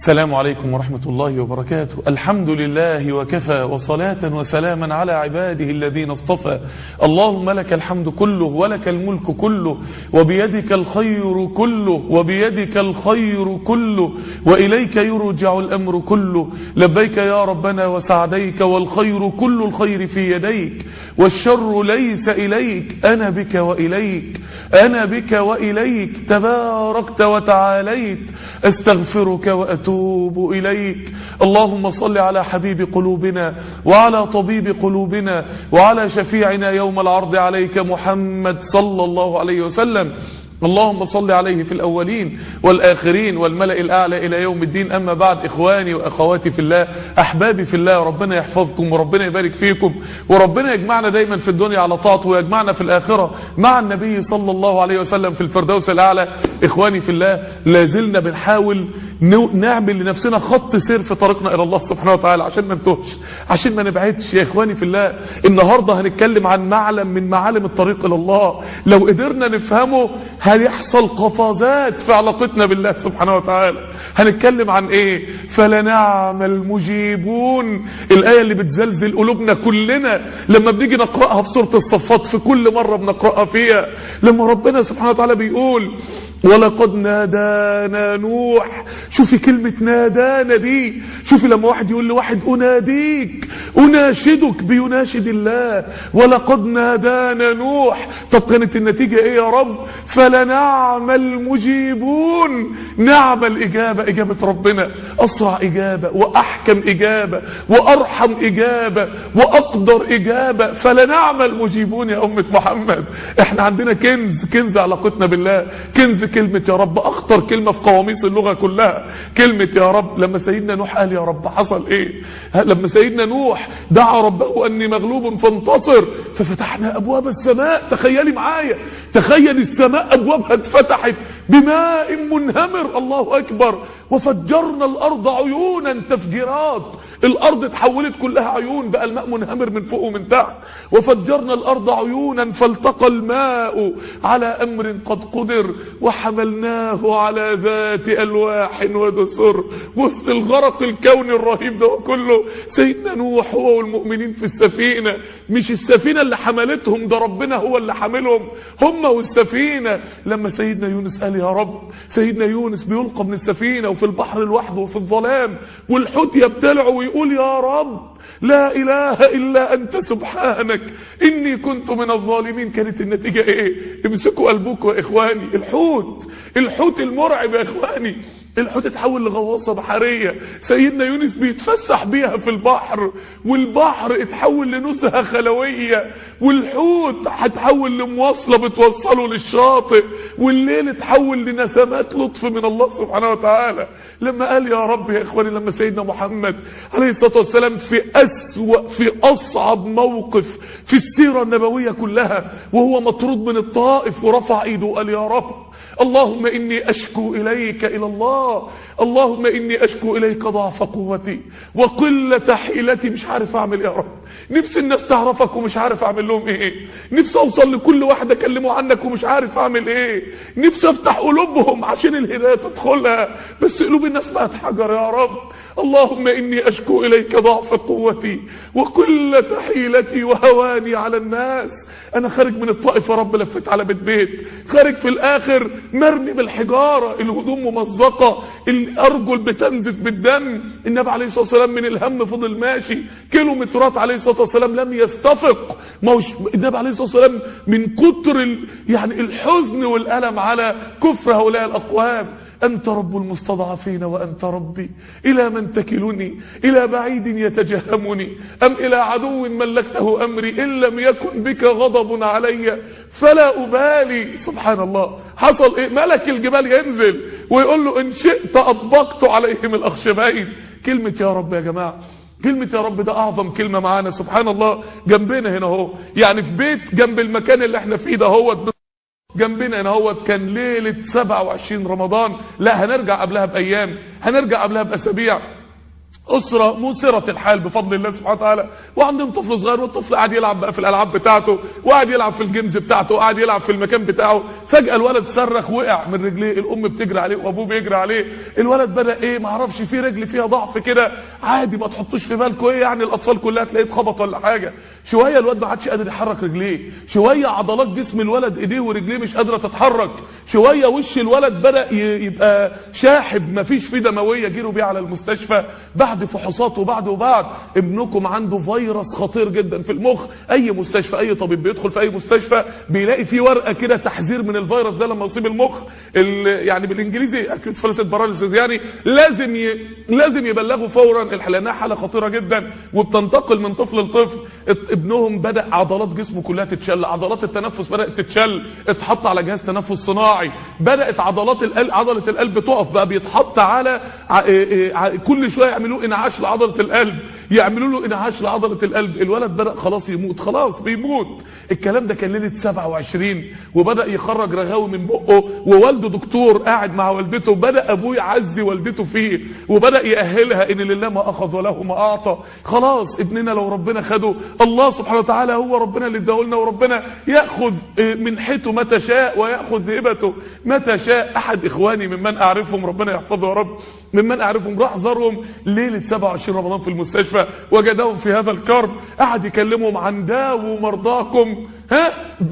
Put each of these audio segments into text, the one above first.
السلام عليكم ورحمة الله وبركاته الحمد لله وكفى وصلاة وسلاما على عباده الذين اصطفى اللهم لك الحمد كله ولك الملك كله وبيدك الخير كله وبيدك الخير كله وإليك يرجع الأمر كله لبيك يا ربنا وسعديك والخير كل الخير في يديك والشر ليس إليك أنا بك وإليك أنا بك وإليك تباركت وتعاليت أستغفرك وأتوب إليك اللهم صل على حبيب قلوبنا وعلى طبيب قلوبنا وعلى شفيعنا يوم العرض عليك محمد صلى الله عليه وسلم اللهم صل عليه في الأولين والآخرين والملأ الأعلى إلى يوم الدين أما بعد إخواني وأخواتي في الله أحبابي في الله ربنا يحفظكم وربنا يبارك فيكم وربنا يجمعنا دايما في الدنيا على طاعته ويجمعنا في الآخرة مع النبي صلى الله عليه وسلم في الفردوس الأعلى إخواني في الله لازلنا بنحاول نعمل لنفسنا خط سير في طريقنا إلى الله سبحانه وتعالى عشان ما نتوهش عشان ما نبعدش يا إخواني في الله النهاردة هنتكلم عن معلم من معالم الطريق إلى الله لو قدرنا نفهمه هيحصل قفازات في علاقتنا بالله سبحانه وتعالى هنتكلم عن ايه فلنعم المجيبون الآية اللي بتزلزل قلوبنا كلنا لما بنيجي نقرأها في سورة الصفات في كل مرة بنقرأها فيها لما ربنا سبحانه وتعالى بيقول ولقد نادانا نوح شوفي كلمة نادانا دي شوفي لما واحد يقول لواحد أناديك أناشدك بيناشد الله ولقد نادانا نوح طب كانت النتيجة ايه يا رب فلنعم المجيبون نعم الإجابة إجابة ربنا أسرع إجابة وأحكم إجابة وأرحم إجابة وأقدر إجابة فلنعم المجيبون يا أمة محمد احنا عندنا كنز كنز علاقتنا بالله كنز كلمة يا رب أخطر كلمة في قواميس اللغة كلها كلمة يا رب لما سيدنا نوح قال يا رب حصل إيه لما سيدنا نوح دعا ربه أني مغلوب فانتصر ففتحنا أبواب السماء تخيلي معايا تخيل السماء أبوابها اتفتحت بماء منهمر الله أكبر وفجرنا الأرض عيونا تفجيرات الأرض اتحولت كلها عيون بقى الماء منهمر من فوق ومن تحت وفجرنا الأرض عيونا فالتقى الماء على أمر قد قدر وحملناه على ذات ألواح ودسر وسط الغرق الكوني الرهيب ده كله سيدنا نوح هو والمؤمنين في السفينة مش السفينة اللي حملتهم ده ربنا هو اللي حملهم هم والسفينة لما سيدنا يونس قال يا رب سيدنا يونس بيلقى من السفينة وفي البحر لوحده وفي الظلام والحوت يبتلعه ويقول يا رب لا إله إلا أنت سبحانك إني كنت من الظالمين كانت النتيجة إيه امسكوا قلبكم يا إخواني الحوت الحوت المرعب يا إخواني الحوت اتحول لغواصة بحرية سيدنا يونس بيتفسح بيها في البحر والبحر اتحول لنزهة خلوية والحوت هتحول لمواصلة بتوصله للشاطئ والليل اتحول لنسمات لطف من الله سبحانه وتعالى لما قال يا رب يا اخواني لما سيدنا محمد عليه الصلاة والسلام في أسوأ في أصعب موقف في السيرة النبوية كلها وهو مطرود من الطائف ورفع ايده وقال يا رب اللهم إني أشكو إليك إلى الله اللهم إني أشكو إليك ضعف قوتي وقلة حيلتي مش عارف أعمل يا رب نفسي الناس تعرفك ومش عارف أعمل لهم إيه نفسي أوصل لكل واحد أكلمه عنك ومش عارف أعمل إيه نفسي أفتح قلوبهم عشان الهداية تدخلها بس قلوب الناس بقت حجر يا رب اللهم إني أشكو إليك ضعف قوتي وقلة حيلتي وهواني على الناس أنا خارج من الطائف يا رب لفت على بيت بيت خارج في الآخر مرمي بالحجارة الهدوم ممزقة الأرجل بتنزف بالدم النبي عليه الصلاة والسلام من الهم فضل ماشي كيلومترات عليه الصلاة والسلام لم يستفق موش النبي عليه الصلاة والسلام من كتر ال... يعني الحزن والألم على كفر هؤلاء الأقوام أنت رب المستضعفين وأنت ربي إلى من تكلني إلى بعيد يتجهمني أم إلى عدو ملكته أمري إن لم يكن بك غضب علي فلا أبالي سبحان الله حصل إيه ملك الجبال ينزل ويقول له إن شئت أطبقت عليهم الأخشبين كلمة يا رب يا جماعة كلمة يا رب ده أعظم كلمة معانا سبحان الله جنبنا هنا هو يعني في بيت جنب المكان اللي احنا فيه ده هو جنبنا هنا هو كان ليلة 27 رمضان لا هنرجع قبلها بأيام هنرجع قبلها بأسابيع أسرة مسرة الحال بفضل الله سبحانه وتعالى وعندهم طفل صغير والطفل قاعد يلعب بقى في الألعاب بتاعته وقاعد يلعب في الجيمز بتاعته وقاعد يلعب في المكان بتاعه فجأة الولد صرخ وقع من رجليه الأم بتجري عليه وأبوه بيجري عليه الولد بدأ إيه ما اعرفش في رجل فيها ضعف كده عادي ما تحطوش في بالكم إيه يعني الأطفال كلها تلاقيه اتخبط ولا حاجة شوية الولد ما عادش قادر يحرك رجليه شوية عضلات جسم الولد إيديه ورجليه مش قادرة تتحرك شوية وش الولد بدأ ي- يبقى شاحب ما فيش فيه دموية جيروا بيه على المستشفى بعد فحوصات وبعد وبعد ابنكم عنده فيروس خطير جدا في المخ اي مستشفى اي طبيب بيدخل في اي مستشفى بيلاقي فيه ورقه كده تحذير من الفيروس ده لما يصيب المخ ال- يعني بالانجليزي اكيد فلسة باراليسيس يعني لازم ي... لازم يبلغوا فورا الح- لانها حاله خطيره جدا وبتنتقل من طفل لطفل ات- ابنهم بدا عضلات جسمه كلها تتشل عضلات التنفس بدات تتشل اتحط على جهاز تنفس صناعي بدات عضلات القلب عضله القلب تقف بقى بيتحط على ع- إيه إيه ع- كل شويه يعملوا انعاش لعضله القلب يعملوا له انعاش لعضله القلب الولد بدا خلاص يموت خلاص بيموت الكلام ده كان ليله 27 وبدا يخرج رغاوي من بقه ووالده دكتور قاعد مع والدته بدا ابوه يعزي والدته فيه وبدا يأهلها ان لله ما اخذ وله ما اعطى خلاص ابننا لو ربنا خده الله سبحانه وتعالى هو ربنا اللي اداهولنا وربنا ياخذ آه، منحته متى شاء وياخذ هبته متى شاء احد اخواني ممن اعرفهم ربنا يحفظه يا رب ممن اعرفهم راح زارهم ليله 27 رمضان في المستشفى وجدهم في هذا الكرب قعد يكلمهم عن داووا مرضاكم ها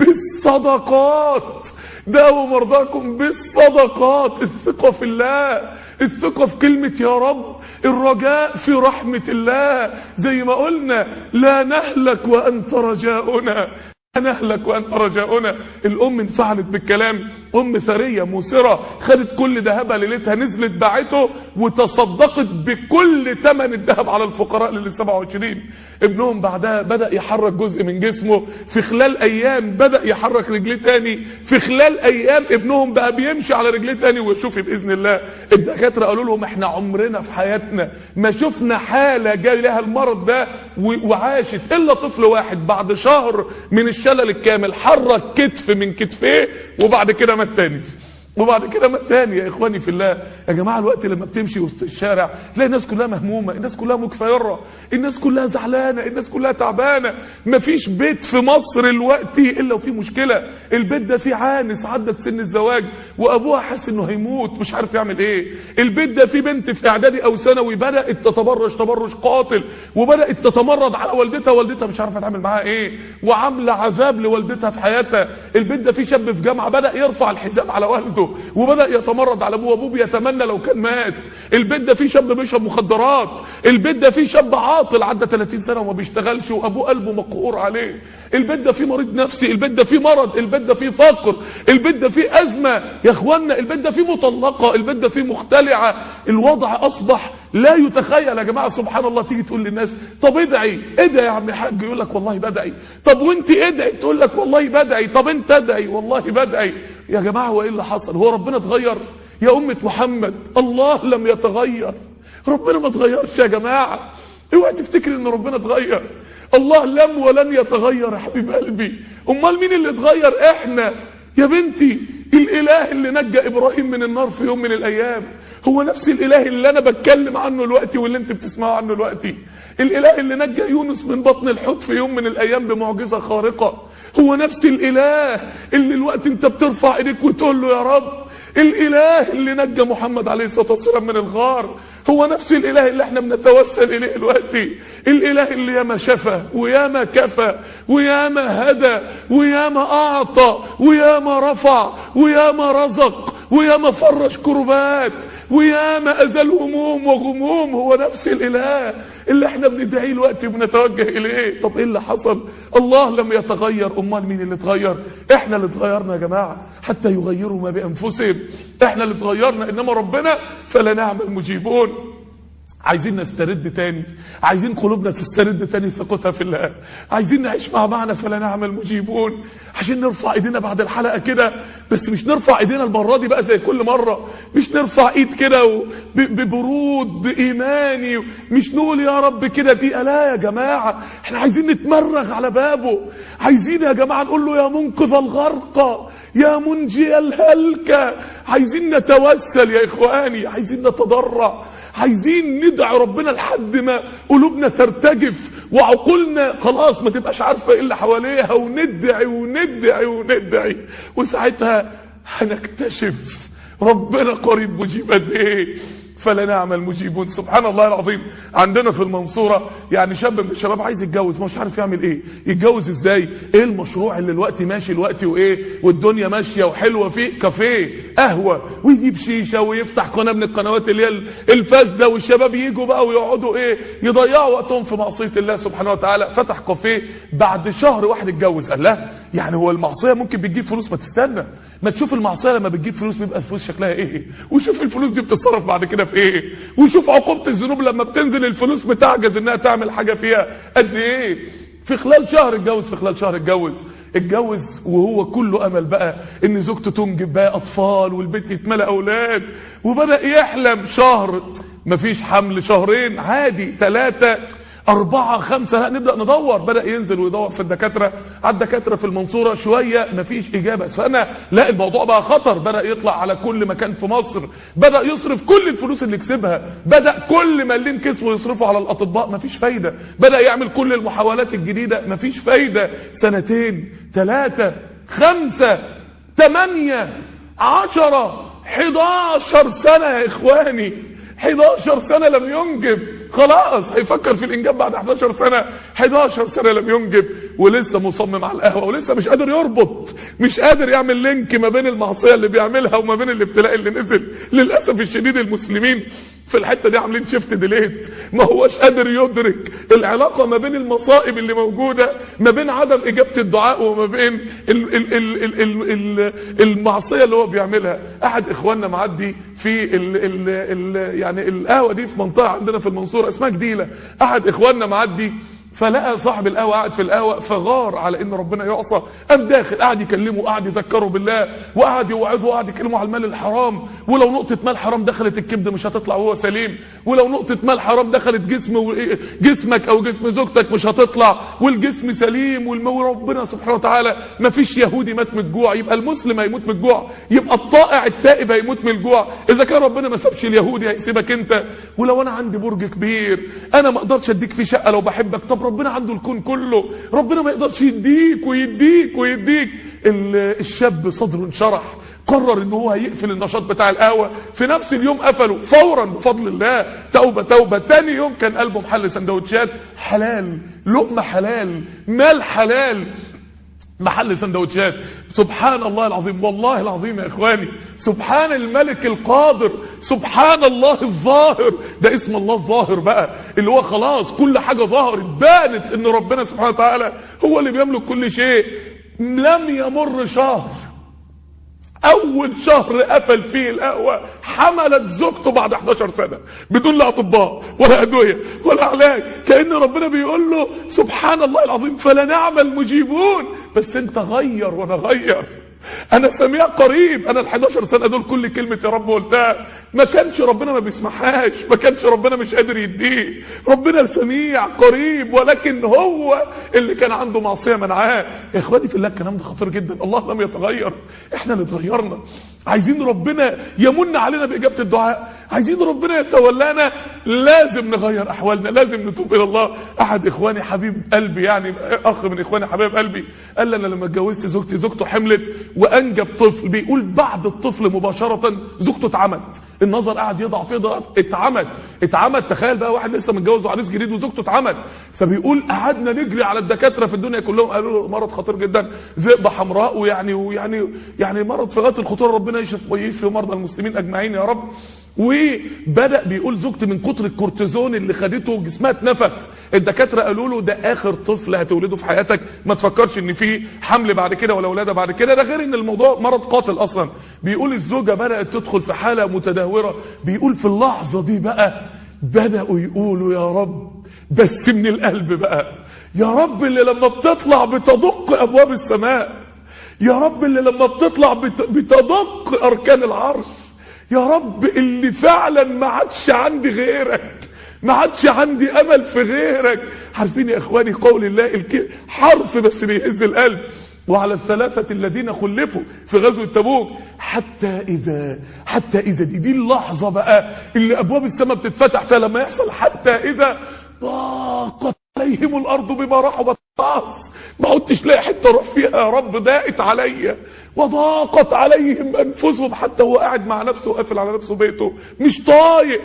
بالصدقات داووا مرضاكم بالصدقات الثقة في الله الثقة في كلمة يا رب الرجاء في رحمة الله زي ما قلنا لا نهلك وأنت رجاؤنا لا نهلك وأنت رجاؤنا الأم انفعلت بالكلام أم ثرية مسرة خدت كل ذهبها ليلتها نزلت باعته وتصدقت بكل ثمن الذهب على الفقراء لل 27 ابنهم بعدها بدأ يحرك جزء من جسمه في خلال أيام بدأ يحرك رجليه تاني في خلال أيام ابنهم بقى بيمشي على رجليه تاني ويشوف بإذن الله الدكاترة قالوا لهم احنا عمرنا في حياتنا ما شفنا حالة جاي لها المرض ده و- وعاشت إلا طفل واحد بعد شهر من الشلل الكامل حرك كتف من كتفيه وبعد كده مات تاني وبعد كده مات تاني يا اخواني في الله يا جماعه الوقت لما بتمشي وسط الشارع تلاقي الناس كلها مهمومه الناس كلها مكفيره الناس كلها زعلانه الناس كلها تعبانه مفيش بيت في مصر الوقت الا وفيه مشكله البيت ده فيه عانس عدت سن الزواج وابوها حاسس انه هيموت مش عارف يعمل ايه البيت ده فيه بنت في اعدادي او ثانوي بدات تتبرج تبرج قاتل وبدات تتمرد على والدتها والدتها مش عارفه تعمل معاها ايه وعامله عذاب لوالدتها في حياتها البيت ده فيه شاب في جامعه بدا يرفع الحجاب على والده وبدا يتمرد على ابوه وابوه بيتمنى لو كان مات البيت ده فيه شاب بيشرب مخدرات البيت ده فيه شاب عاطل عدى 30 سنه وما بيشتغلش وابوه قلبه مقهور عليه البيت ده فيه مريض نفسي البيت ده فيه مرض البيت ده فيه فقر البيت ده فيه ازمه يا اخوانا البيت ده فيه مطلقه البيت ده فيه مختلعه الوضع اصبح لا يتخيل يا جماعه سبحان الله تيجي تقول للناس طب ادعي ادعي يا عم حاج يقول لك والله بدعي طب وانت ادعي تقول لك والله بدعي طب انت ادعي والله بدعي يا جماعه هو ايه اللي حصل هو ربنا اتغير يا امه محمد الله لم يتغير ربنا ما اتغيرش يا جماعه اوعى تفتكر ان ربنا اتغير الله لم ولن يتغير يا حبيب قلبي امال مين اللي اتغير احنا يا بنتي الاله اللي نجى ابراهيم من النار في يوم من الايام هو نفس الاله اللي انا بتكلم عنه دلوقتي واللي انت بتسمعوا عنه دلوقتي الاله اللي نجى يونس من بطن الحوت في يوم من الايام بمعجزه خارقه هو نفس الاله اللي الوقت انت بترفع ايديك وتقول له يا رب الاله اللي نجى محمد عليه الصلاه والسلام من الغار هو نفس الاله اللي احنا بنتوسل اليه دلوقتي الاله اللي ياما شفى وياما كفى وياما هدى وياما اعطى وياما رفع وياما رزق وياما فرج كربات وياما ازال هموم وغموم هو نفس الاله اللي احنا بندعيه الوقت وبنتوجه اليه طب ايه اللي حصل الله لم يتغير امال مين اللي اتغير احنا اللي اتغيرنا يا جماعه حتى يغيروا ما بانفسهم احنا اللي اتغيرنا انما ربنا فلا نعم المجيبون عايزين نسترد تاني عايزين قلوبنا تسترد تاني ثقتها في الله عايزين نعيش مع معنى فلا نعم المجيبون عشان نرفع ايدينا بعد الحلقه كده بس مش نرفع ايدينا المره دي بقى زي كل مره مش نرفع ايد كده و- ب- ببرود بايماني مش نقول يا رب كده دي لا يا جماعه احنا عايزين نتمرغ على بابه عايزين يا جماعه نقول له يا منقذ الغرقى يا منجي الهلكة عايزين نتوسل يا اخواني عايزين نتضرع عايزين ندعي ربنا لحد ما قلوبنا ترتجف وعقولنا خلاص ما تبقاش عارفه ايه اللي حواليها وندعي وندعي وندعي وساعتها هنكتشف ربنا قريب مجيب قد ايه فلا نعمل مجيبون سبحان الله العظيم عندنا في المنصورة يعني شاب من الشباب عايز يتجوز مش عارف يعمل ايه يتجوز ازاي ايه المشروع اللي الوقت ماشي الوقت وايه والدنيا ماشية وحلوة فيه كافيه قهوة ويجيب شيشة ويفتح قناة من القنوات اللي هي الفاسدة والشباب يجوا بقى ويقعدوا ايه يضيعوا وقتهم في معصية الله سبحانه وتعالى فتح كافيه بعد شهر واحد اتجوز قال لا يعني هو المعصية ممكن بتجيب فلوس ما تستنى ما تشوف المعصية لما بتجيب فلوس بيبقى الفلوس شكلها ايه وشوف الفلوس دي بتتصرف بعد كده في ايه وشوف عقوبة الذنوب لما بتنزل الفلوس بتعجز انها تعمل حاجة فيها قد ايه في خلال شهر اتجوز في خلال شهر اتجوز اتجوز وهو كله امل بقى ان زوجته تنجب بقى اطفال والبيت يتملى اولاد وبدأ يحلم شهر مفيش حمل شهرين عادي ثلاثة أربعة خمسة لا نبدأ ندور بدأ ينزل ويدور في الدكاترة على الدكاترة في المنصورة شوية مفيش إجابة سنة لا الموضوع بقى خطر بدأ يطلع على كل مكان في مصر بدأ يصرف كل الفلوس اللي كسبها بدأ كل مليم كسبه يصرفه على الأطباء مفيش فايدة بدأ يعمل كل المحاولات الجديدة مفيش فايدة سنتين ثلاثة خمسة ثمانية عشرة حداشر سنة يا إخواني 11 سنة لم ينجب خلاص هيفكر في الانجاب بعد 11 سنة 11 سنة لم ينجب ولسه مصمم على القهوة ولسه مش قادر يربط مش قادر يعمل لينك ما بين المعصية اللي بيعملها وما بين الابتلاء اللي نزل للأسف الشديد المسلمين في الحتة دي عاملين شيفت ديليت ما هوش قادر يدرك العلاقة ما بين المصائب اللي موجودة ما بين عدم إجابة الدعاء وما بين ال ال ال ال ال ال المعصية اللي هو بيعملها أحد إخواننا معدي في ال ال ال يعني القهوة دي في منطقة عندنا في المنصورة اسمها جديلة أحد إخواننا معدي فلقى صاحب القهوة قاعد في القهوة فغار على ان ربنا يعصى قام داخل قاعد يكلمه قاعد يذكره بالله وقعد يوعظه وقعد يكلمه على المال الحرام ولو نقطة مال حرام دخلت الكبد مش هتطلع وهو سليم ولو نقطة مال حرام دخلت جسم و... جسمك او جسم زوجتك مش هتطلع والجسم سليم والمو ربنا سبحانه وتعالى ما فيش يهودي مات من الجوع يبقى المسلم هيموت من الجوع يبقى الطائع التائب هيموت من الجوع اذا كان ربنا ما سابش اليهودي هيسيبك انت ولو انا عندي برج كبير انا ما اقدرش اديك فيه شقة لو بحبك طب ربنا عنده الكون كله ربنا ما يقدرش يديك ويديك ويديك الشاب صدره انشرح قرر ان هو هيقفل النشاط بتاع القهوة في نفس اليوم قفله فورا بفضل الله توبة توبة تاني يوم كان قلبه محل سندوتشات حلال لقمة حلال مال حلال محل سندوتشات سبحان الله العظيم والله العظيم يا اخواني سبحان الملك القادر سبحان الله الظاهر ده اسم الله الظاهر بقى اللي هو خلاص كل حاجة ظهرت بانت ان ربنا سبحانه وتعالى هو اللي بيملك كل شيء لم يمر شهر اول شهر قفل فيه القهوة حملت زوجته بعد 11 سنة بدون لا اطباء ولا ادوية ولا علاج كأن ربنا بيقول له سبحان الله العظيم فلا نعمل مجيبون بس انت غير وانا غير انا سميع قريب انا ال 11 سنه دول كل كلمه يا رب قلتها ما كانش ربنا ما بيسمعهاش ما كانش ربنا مش قادر يديه ربنا سميع قريب ولكن هو اللي كان عنده معصيه منعاه يا اخواني في الله الكلام ده خطير جدا الله لم يتغير احنا اللي اتغيرنا عايزين ربنا يمن علينا باجابه الدعاء عايزين ربنا يتولانا لازم نغير احوالنا لازم نتوب الى الله احد اخواني حبيب قلبي يعني اخ من اخواني حبيب قلبي قال لي انا لما اتجوزت زوجتي زوجته حملت وانجب طفل بيقول بعد الطفل مباشرة زوجته اتعمت النظر قاعد يضعف يضعف اتعمت اتعمت تخيل بقى واحد لسه متجوز وعريس جديد وزوجته اتعمت فبيقول قعدنا نجري على الدكاتره في الدنيا كلهم قالوا له مرض خطير جدا ذئبه حمراء ويعني ويعني يعني مرض في غايه الخطوره ربنا يشفي ويشفي مرضى المسلمين اجمعين يا رب وبدا بيقول زوجتي من كتر الكورتيزون اللي خدته جسمها اتنفخ الدكاتره قالوا له ده اخر طفل هتولده في حياتك ما تفكرش ان في حمل بعد كده ولا ولاده بعد كده ده غير ان الموضوع مرض قاتل اصلا بيقول الزوجه بدات تدخل في حاله متدهوره بيقول في اللحظه دي بقى بداوا يقولوا يا رب بس من القلب بقى يا رب اللي لما بتطلع بتدق ابواب السماء يا رب اللي لما بتطلع بتدق اركان العرش يا رب اللي فعلا ما عادش عندي غيرك ما عادش عندي امل في غيرك عارفين يا اخواني قول الله الك... حرف بس بيهز القلب وعلى الثلاثة الذين خلفوا في غزوة تبوك حتى إذا حتى إذا دي, دي اللحظة بقى اللي أبواب السماء بتتفتح فيها لما يحصل حتى إذا ضاقت عليهم الأرض بما رحبت خلاص ما عدتش لاقي حته اروح فيها يا رب ضاقت عليا وضاقت عليهم انفسهم حتى هو قاعد مع نفسه وقافل على نفسه بيته مش طايق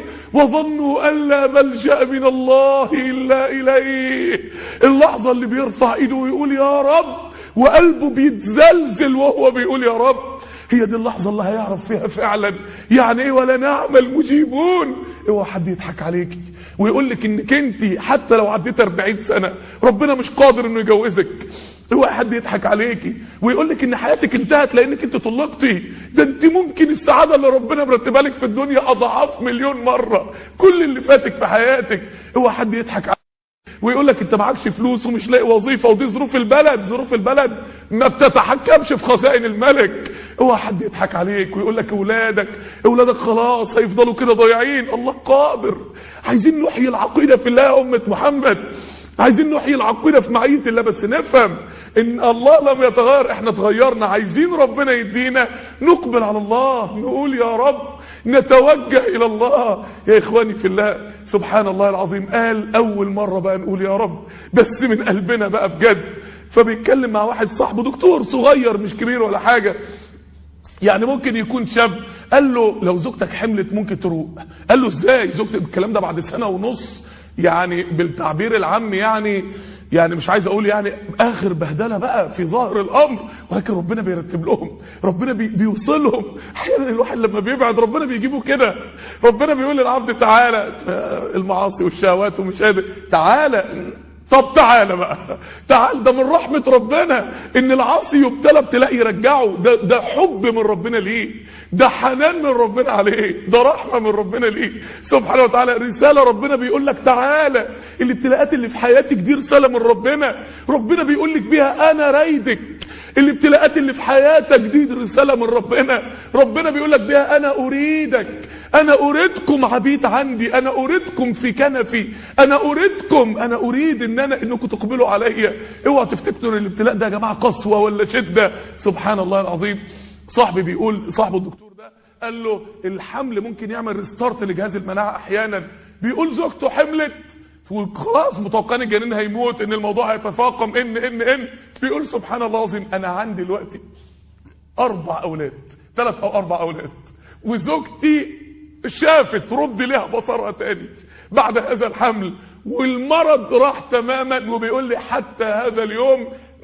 وظنوا ان لا ملجا من الله الا اليه اللحظه اللي بيرفع ايده ويقول يا رب وقلبه بيتزلزل وهو بيقول يا رب هي دي اللحظة اللي هيعرف فيها فعلا يعني ايه ولا نعمل مجيبون اوعى حد يضحك عليكي ويقول لك انك انت حتى لو عديت 40 سنة ربنا مش قادر انه يجوزك اوعى حد يضحك عليكي ويقول لك ان حياتك انتهت لانك انت طلقتي ده انت ممكن السعادة اللي ربنا مرتبها لك في الدنيا اضعاف مليون مرة كل اللي فاتك في حياتك اوعى حد يضحك عليكي ويقول لك انت معكش فلوس ومش لاقي وظيفه ودي ظروف البلد ظروف البلد ما بتتحكمش في خزائن الملك اوعى حد يضحك عليك ويقول لك اولادك اولادك خلاص هيفضلوا كده ضايعين الله قادر عايزين نحيي العقيده في الله يا امه محمد عايزين نحيي العقيده في معيه الله بس نفهم ان الله لم يتغير احنا اتغيرنا عايزين ربنا يدينا نقبل على الله نقول يا رب نتوجه الى الله يا اخواني في الله سبحان الله العظيم قال اول مرة بقى نقول يا رب بس من قلبنا بقى بجد فبيتكلم مع واحد صاحبه دكتور صغير مش كبير ولا حاجة يعني ممكن يكون شاب قال له لو زوجتك حملت ممكن تروق قال له ازاي زوجتك الكلام ده بعد سنة ونص يعني بالتعبير العام يعني يعني مش عايز اقول يعني اخر بهدله بقى في ظاهر الامر ولكن ربنا بيرتب لهم ربنا بي بيوصلهم احيانا الواحد لما بيبعد ربنا بيجيبه كده ربنا بيقول للعبد تعالى المعاصي والشهوات ومش قادر تعالى طب تعالى بقى تعال ده من رحمة ربنا ان العاصي يبتلى ابتلاء يرجعه ده, ده حب من ربنا ليه ده حنان من ربنا عليه ده رحمة من ربنا ليه سبحانه وتعالى رسالة ربنا بيقول لك تعالى الابتلاءات اللي في حياتك دي رسالة من ربنا ربنا بيقول لك بيها انا رايدك الابتلاءات اللي في حياتك دي رسالة من ربنا ربنا بيقول لك بيها انا اريدك انا اريدكم عبيد عندي انا اريدكم في كنفي انا اريدكم انا اريد ان انا انكم تقبلوا عليا اوعوا تفتكروا ان الابتلاء ده يا جماعه قسوه ولا شده سبحان الله العظيم صاحبي بيقول صاحبه الدكتور ده قال له الحمل ممكن يعمل ريستارت لجهاز المناعه احيانا بيقول زوجته حملت وخلاص متوقعين الجنين هيموت ان الموضوع هيتفاقم ان ان ان بيقول سبحان الله العظيم انا عندي دلوقتي اربع اولاد ثلاث او اربع اولاد وزوجتي شافت رد لها بصرها تاني بعد هذا الحمل والمرض راح تماما وبيقول لي حتى هذا اليوم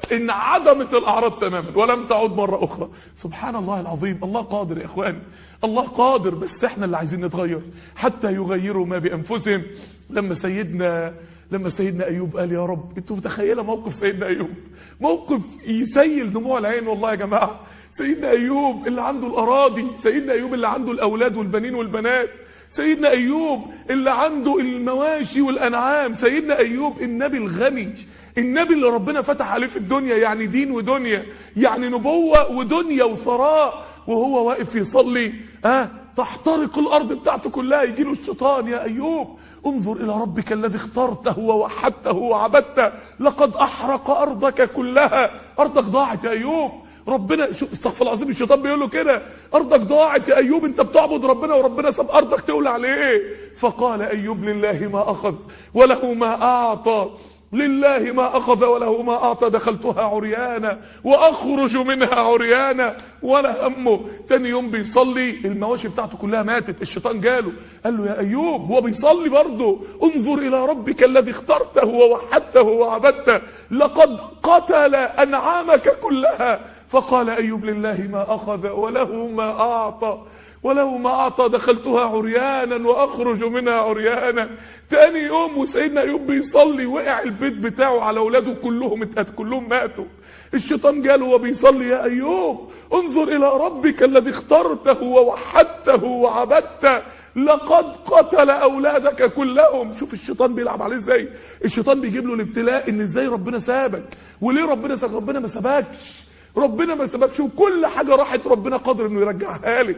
انعدمت الاعراض تماما ولم تعود مرة اخرى سبحان الله العظيم الله قادر يا اخواني الله قادر بس احنا اللي عايزين نتغير حتى يغيروا ما بانفسهم لما سيدنا لما سيدنا ايوب قال يا رب انتوا متخيله موقف سيدنا ايوب موقف يسيل دموع العين والله يا جماعه سيدنا ايوب اللي عنده الاراضي سيدنا ايوب اللي عنده الاولاد والبنين والبنات سيدنا ايوب اللي عنده المواشي والانعام سيدنا ايوب النبي الغني النبي اللي ربنا فتح عليه في الدنيا يعني دين ودنيا يعني نبوة ودنيا وثراء وهو واقف يصلي اه تحترق الارض بتاعته كلها يجي له الشيطان يا ايوب انظر الى ربك الذي اخترته ووحدته وعبدته لقد احرق ارضك كلها ارضك ضاعت يا ايوب ربنا استغفر العظيم الشيطان بيقول له كده ارضك ضاعت يا ايوب انت بتعبد ربنا وربنا ساب ارضك تولع عليه فقال ايوب لله ما اخذ وله ما اعطى لله ما أخذ وله ما أعطى دخلتها عريانا وأخرج منها عريانا ولا همه تاني يوم بيصلي المواشي بتاعته كلها ماتت الشيطان جاله قال له يا أيوب هو بيصلي برضه انظر إلى ربك الذي اخترته ووحدته وعبدته لقد قتل أنعامك كلها فقال أيوب لله ما أخذ وله ما أعطى ولو ما أعطى دخلتها عريانا وأخرج منها عريانا تاني يوم وسيدنا أيوب بيصلي وقع البيت بتاعه على أولاده كلهم اتقت كلهم ماتوا الشيطان جاله وبيصلي يا أيوب انظر إلى ربك الذي اخترته ووحدته وعبدته لقد قتل أولادك كلهم شوف الشيطان بيلعب عليه ازاي الشيطان بيجيب له الابتلاء ان ازاي ربنا سابك وليه ربنا سابك ربنا ما سابكش ربنا ما سابكش وكل حاجة راحت ربنا قادر انه يرجعها لك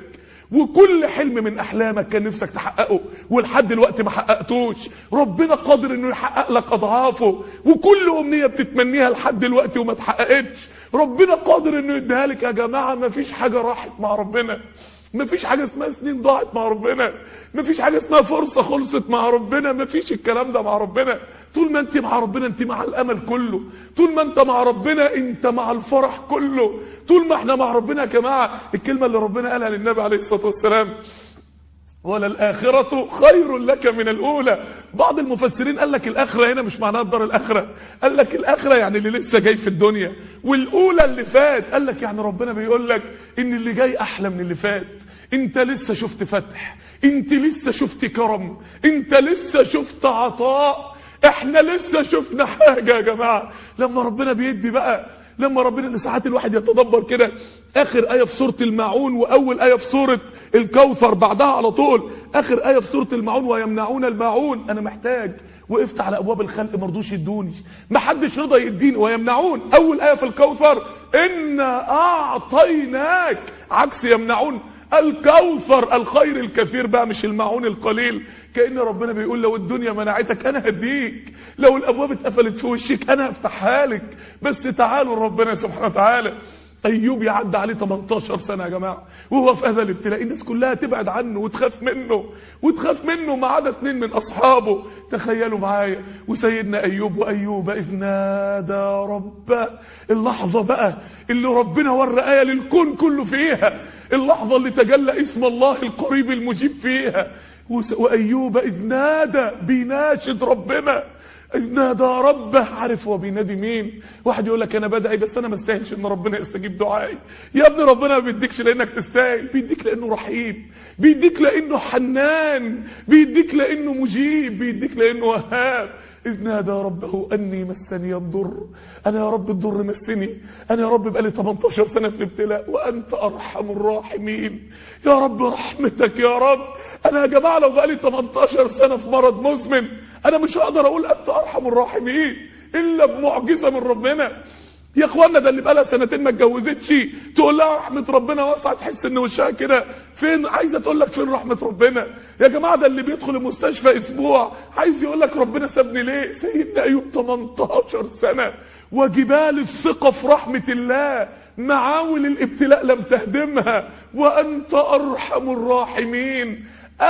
وكل حلم من احلامك كان نفسك تحققه ولحد دلوقتي ما حققتوش ربنا قادر انه يحقق لك اضعافه وكل امنيه بتتمنيها لحد دلوقتي وما اتحققتش ربنا قادر انه يديها لك يا جماعه ما فيش حاجه راحت مع ربنا مفيش حاجة اسمها سنين ضاعت مع ربنا مفيش حاجة اسمها فرصة خلصت مع ربنا مفيش الكلام ده مع ربنا طول ما انت مع ربنا انت مع الامل كله طول ما انت مع ربنا انت مع الفرح كله طول ما احنا مع ربنا يا جماعة الكلمة اللي ربنا قالها للنبي عليه الصلاة والسلام ولا الآخرة خير لك من الأولى بعض المفسرين قال لك الآخرة هنا مش معناها الدار الآخرة قال لك الآخرة يعني اللي لسه جاي في الدنيا والأولى اللي فات قال لك يعني ربنا بيقول لك إن اللي جاي أحلى من اللي فات انت لسه شفت فتح انت لسه شفت كرم انت لسه شفت عطاء احنا لسه شفنا حاجة يا جماعة لما ربنا بيدي بقى لما ربنا ساعات الواحد يتدبر كده اخر ايه في سوره الماعون واول ايه في سوره الكوثر بعدها على طول اخر ايه في سوره الماعون ويمنعون الماعون انا محتاج وقفت على ابواب الخلق ما رضوش يدوني ما حدش رضى يديني ويمنعون اول ايه في الكوثر انا اعطيناك عكس يمنعون الكوثر الخير الكثير بقى مش المعون القليل كأن ربنا بيقول لو الدنيا منعتك انا هديك لو الابواب اتقفلت في وشك انا هفتحها لك بس تعالوا ربنا سبحانه وتعالى ايوب يعدى عليه 18 سنه يا جماعه وهو في هذا الابتلاء الناس كلها تبعد عنه وتخاف منه وتخاف منه ما عدا اثنين من اصحابه تخيلوا معايا وسيدنا ايوب وايوب اذ نادى ربه اللحظه بقى اللي ربنا ورى ايه للكون كله فيها اللحظه اللي تجلى اسم الله القريب المجيب فيها وايوب اذ نادى بيناشد ربنا نادى ربه عارف هو بينادي مين واحد يقول لك انا بدعي بس انا ما استاهلش ان ربنا يستجيب دعائي يا ابني ربنا ما بيديكش لانك تستاهل بيديك لانه رحيم بيديك لانه حنان بيديك لانه مجيب بيديك لانه وهاب إذ نادى ربه أني مسني الضر أنا يا رب الضر مسني أنا يا رب بقالي 18 سنة في الابتلاء وأنت أرحم الراحمين يا رب رحمتك يا رب أنا يا جماعة لو بقالي 18 سنة في مرض مزمن أنا مش هقدر أقول أنت أرحم الراحمين إلا بمعجزة من ربنا يا اخوانا ده اللي بقالها سنتين ما اتجوزتش تقول لها رحمه ربنا واسعه تحس ان وشها كده فين عايزه تقول لك فين رحمه ربنا يا جماعه ده اللي بيدخل المستشفى اسبوع عايز يقول لك ربنا سابني ليه سيدنا ايوب 18 سنه وجبال الثقه في رحمه الله معاول الابتلاء لم تهدمها وانت ارحم الراحمين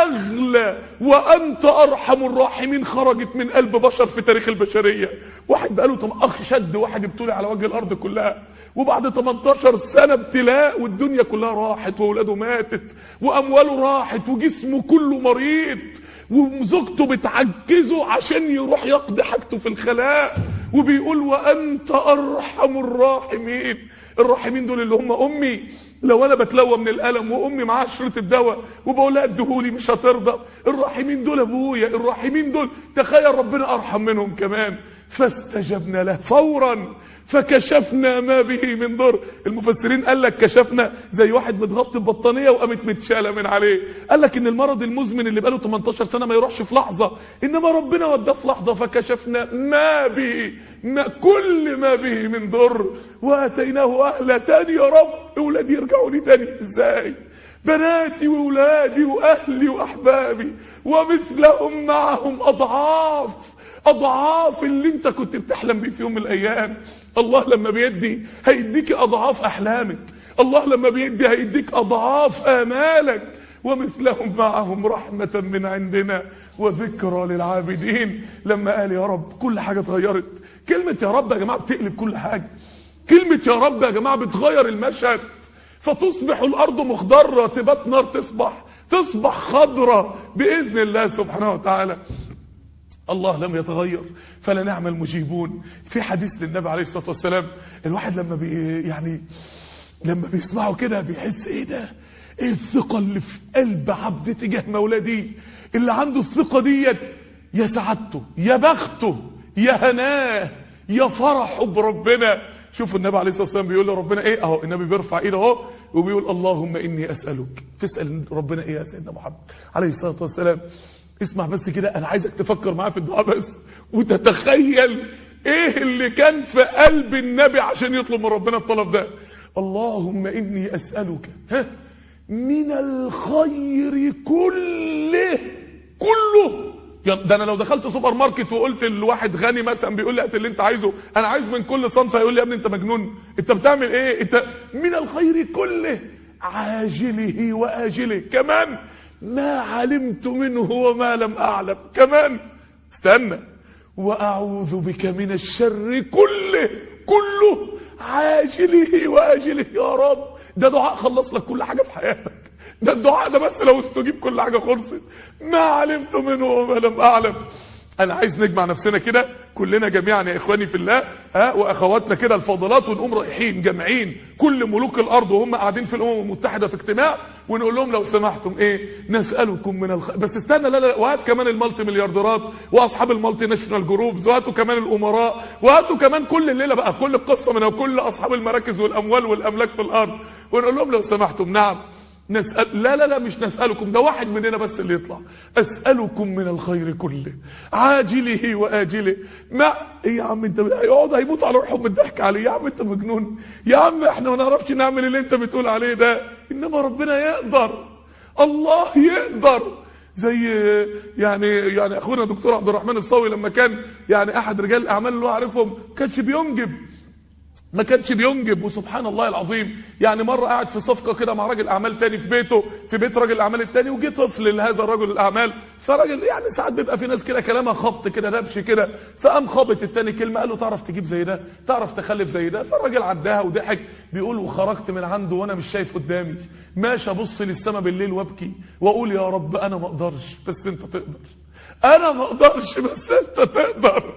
اغلى وانت ارحم الراحمين خرجت من قلب بشر في تاريخ البشريه واحد بقاله طم اخ شد واحد ابتلي على وجه الارض كلها وبعد 18 سنه ابتلاء والدنيا كلها راحت واولاده ماتت وامواله راحت وجسمه كله مريض وزوجته بتعجزه عشان يروح يقضي حاجته في الخلاء وبيقول وانت ارحم الراحمين الراحمين دول اللي هم امي لو انا بتلوى من الالم وامي معاها شريط الدواء وبقول لها اديهولي مش هترضى الراحمين دول ابويا الراحمين دول تخيل ربنا ارحم منهم كمان فاستجبنا له فورا فكشفنا ما به من ضر المفسرين قال لك كشفنا زي واحد متغطي ببطانيه وقامت متشاله من عليه قال لك ان المرض المزمن اللي بقاله 18 سنه ما يروحش في لحظه انما ربنا وداه في لحظه فكشفنا ما به ما كل ما به من ضر واتيناه اهله تاني يا رب اولادي يرجعوا لي تاني ازاي بناتي واولادي واهلي واحبابي ومثلهم معهم اضعاف اضعاف اللي انت كنت بتحلم بيه في يوم من الايام الله لما بيدي هيديك اضعاف احلامك الله لما بيدي هيديك اضعاف امالك ومثلهم معهم رحمة من عندنا وذكرى للعابدين لما قال يا رب كل حاجة اتغيرت كلمة يا رب يا جماعة بتقلب كل حاجة كلمة يا رب يا جماعة بتغير المشهد فتصبح الارض مخضرة تبات نار تصبح تصبح خضرة بإذن الله سبحانه وتعالى الله لم يتغير فلا نعم المجيبون في حديث للنبي عليه الصلاة والسلام الواحد لما بي يعني لما بيسمعه كده بيحس ايه ده ايه الثقة اللي في قلب عبد تجاه مولاه دي اللي عنده الثقة ديت يا سعادته يا بخته يا هناه يا فرحه بربنا شوفوا النبي عليه الصلاة والسلام بيقول لربنا ايه اهو النبي بيرفع ايده اهو وبيقول اللهم اني اسألك تسأل ربنا ايه يا سيدنا محمد عليه الصلاة والسلام اسمع بس كده انا عايزك تفكر معايا في الدعاء بس وتتخيل ايه اللي كان في قلب النبي عشان يطلب من ربنا الطلب ده اللهم اني اسالك ها من الخير كله كله ده انا لو دخلت سوبر ماركت وقلت لواحد غني مثلا بيقول لي هات اللي انت عايزه انا عايز من كل صنف هيقول لي يا ابني انت مجنون انت بتعمل ايه انت من الخير كله عاجله واجله كمان ما علمت منه وما لم اعلم كمان استنى واعوذ بك من الشر كله كله عاجله واجله يا رب ده دعاء خلص لك كل حاجه في حياتك ده الدعاء ده بس لو استجيب كل حاجه خلصت ما علمت منه وما لم اعلم انا عايز نجمع نفسنا كده كلنا جميعا يا اخواني في الله ها واخواتنا كده الفاضلات ونقوم رايحين جامعين كل ملوك الارض وهم قاعدين في الامم المتحده في اجتماع ونقول لهم لو سمحتم ايه نسالكم من الخير بس استنى لا لا وهات كمان المالتي مليارديرات واصحاب المالتي ناشونال جروبز وهاتوا كمان الامراء وهاتوا كمان كل الليله بقى كل القصه من كل اصحاب المراكز والاموال والاملاك في الارض ونقول لهم لو سمحتم نعم نسأل لا لا لا مش نسألكم ده واحد مننا بس اللي يطلع أسألكم من الخير كله عاجله وآجله ما ايه يا عم انت يقعد هيموت على روحهم من الضحك عليه يا عم انت مجنون يا عم احنا ما نعرفش نعمل اللي انت بتقول عليه ده انما ربنا يقدر الله يقدر زي يعني يعني اخونا دكتور عبد الرحمن الصاوي لما كان يعني احد رجال الاعمال اللي هو عارفهم كانش بينجب ما كانش بينجب وسبحان الله العظيم يعني مرة قاعد في صفقة كده مع راجل أعمال تاني في بيته في بيت راجل الأعمال التاني وجي طفل لهذا الرجل الأعمال فراجل يعني ساعات بيبقى في ناس كده كلامها خبط كده دبش كده فقام خابط التاني كلمة قال له تعرف تجيب زي ده تعرف تخلف زي ده فالراجل عداها وضحك بيقول وخرجت من عنده وأنا مش شايف قدامي ماشي أبص للسما بالليل وابكي وأقول يا رب أنا ما أقدرش بس أنت تقدر أنا ما أقدرش بس أنت تقدر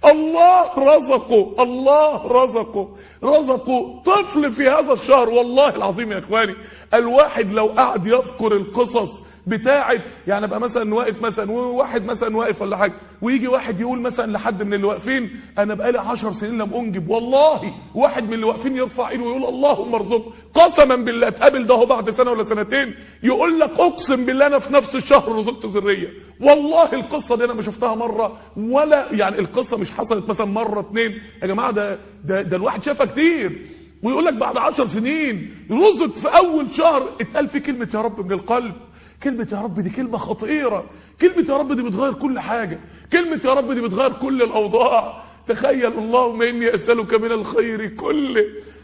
الله رزقه الله رزقه رزقه طفل في هذا الشهر والله العظيم يا اخواني الواحد لو قعد يذكر القصص بتاعت يعني ابقى مثلا واقف مثلا وواحد مثلا واقف ولا حاجه ويجي واحد يقول مثلا لحد من اللي واقفين انا بقالي 10 سنين لم انجب والله واحد من اللي واقفين يرفع ايده ويقول اللهم ارزق قسما بالله اتقابل ده هو بعد سنه ولا سنتين يقول لك اقسم بالله انا في نفس الشهر رزقت ذريه والله القصه دي انا ما شفتها مره ولا يعني القصه مش حصلت مثلا مره اتنين يا جماعه ده ده, ده الواحد شافها كتير ويقول لك بعد 10 سنين رزق في اول شهر اتقال فيه كلمه يا رب من القلب كلمة يا رب دي كلمة خطيرة كلمة يا رب دي بتغير كل حاجة كلمة يا رب دي بتغير كل الأوضاع تخيل اللهم إني أسألك من الخير كله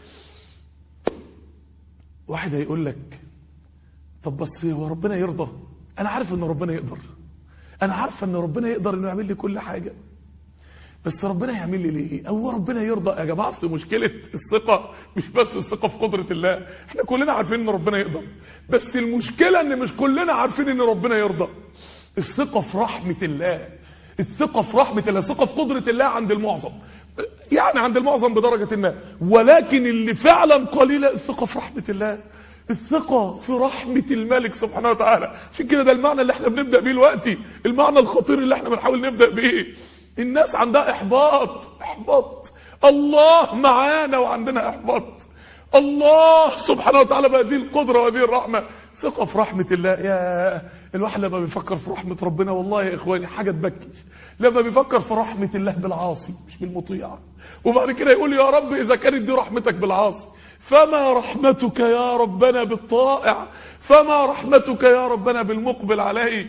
واحد هيقول لك طب بس هو ربنا يرضى أنا عارف إن ربنا يقدر أنا عارف إن ربنا يقدر إنه يعمل لي كل حاجة بس ربنا يعمل لي ليه هو ربنا يرضى يا جماعه في مشكله الثقه مش بس الثقه في قدره الله احنا كلنا عارفين ان ربنا يقدر بس المشكله ان مش كلنا عارفين ان ربنا يرضى الثقه في رحمه الله الثقه في رحمه الله الثقه في قدره الله عند المعظم يعني عند المعظم بدرجه ما ولكن اللي فعلا قليله الثقه في رحمه الله الثقة في رحمة الملك سبحانه وتعالى عشان كده ده المعنى اللي احنا بنبدأ بيه دلوقتي المعنى الخطير اللي احنا بنحاول نبدأ بيه الناس عندها احباط احباط الله معانا وعندنا احباط الله سبحانه وتعالى بهذه القدرة وهذه الرحمة ثقة في رحمة الله يا الواحد لما بيفكر في رحمة ربنا والله يا اخواني حاجة تبكي لما بيفكر في رحمة الله بالعاصي مش بالمطيع وبعد كده يقول يا رب اذا كانت دي رحمتك بالعاصي فما رحمتك يا ربنا بالطائع فما رحمتك يا ربنا بالمقبل عليك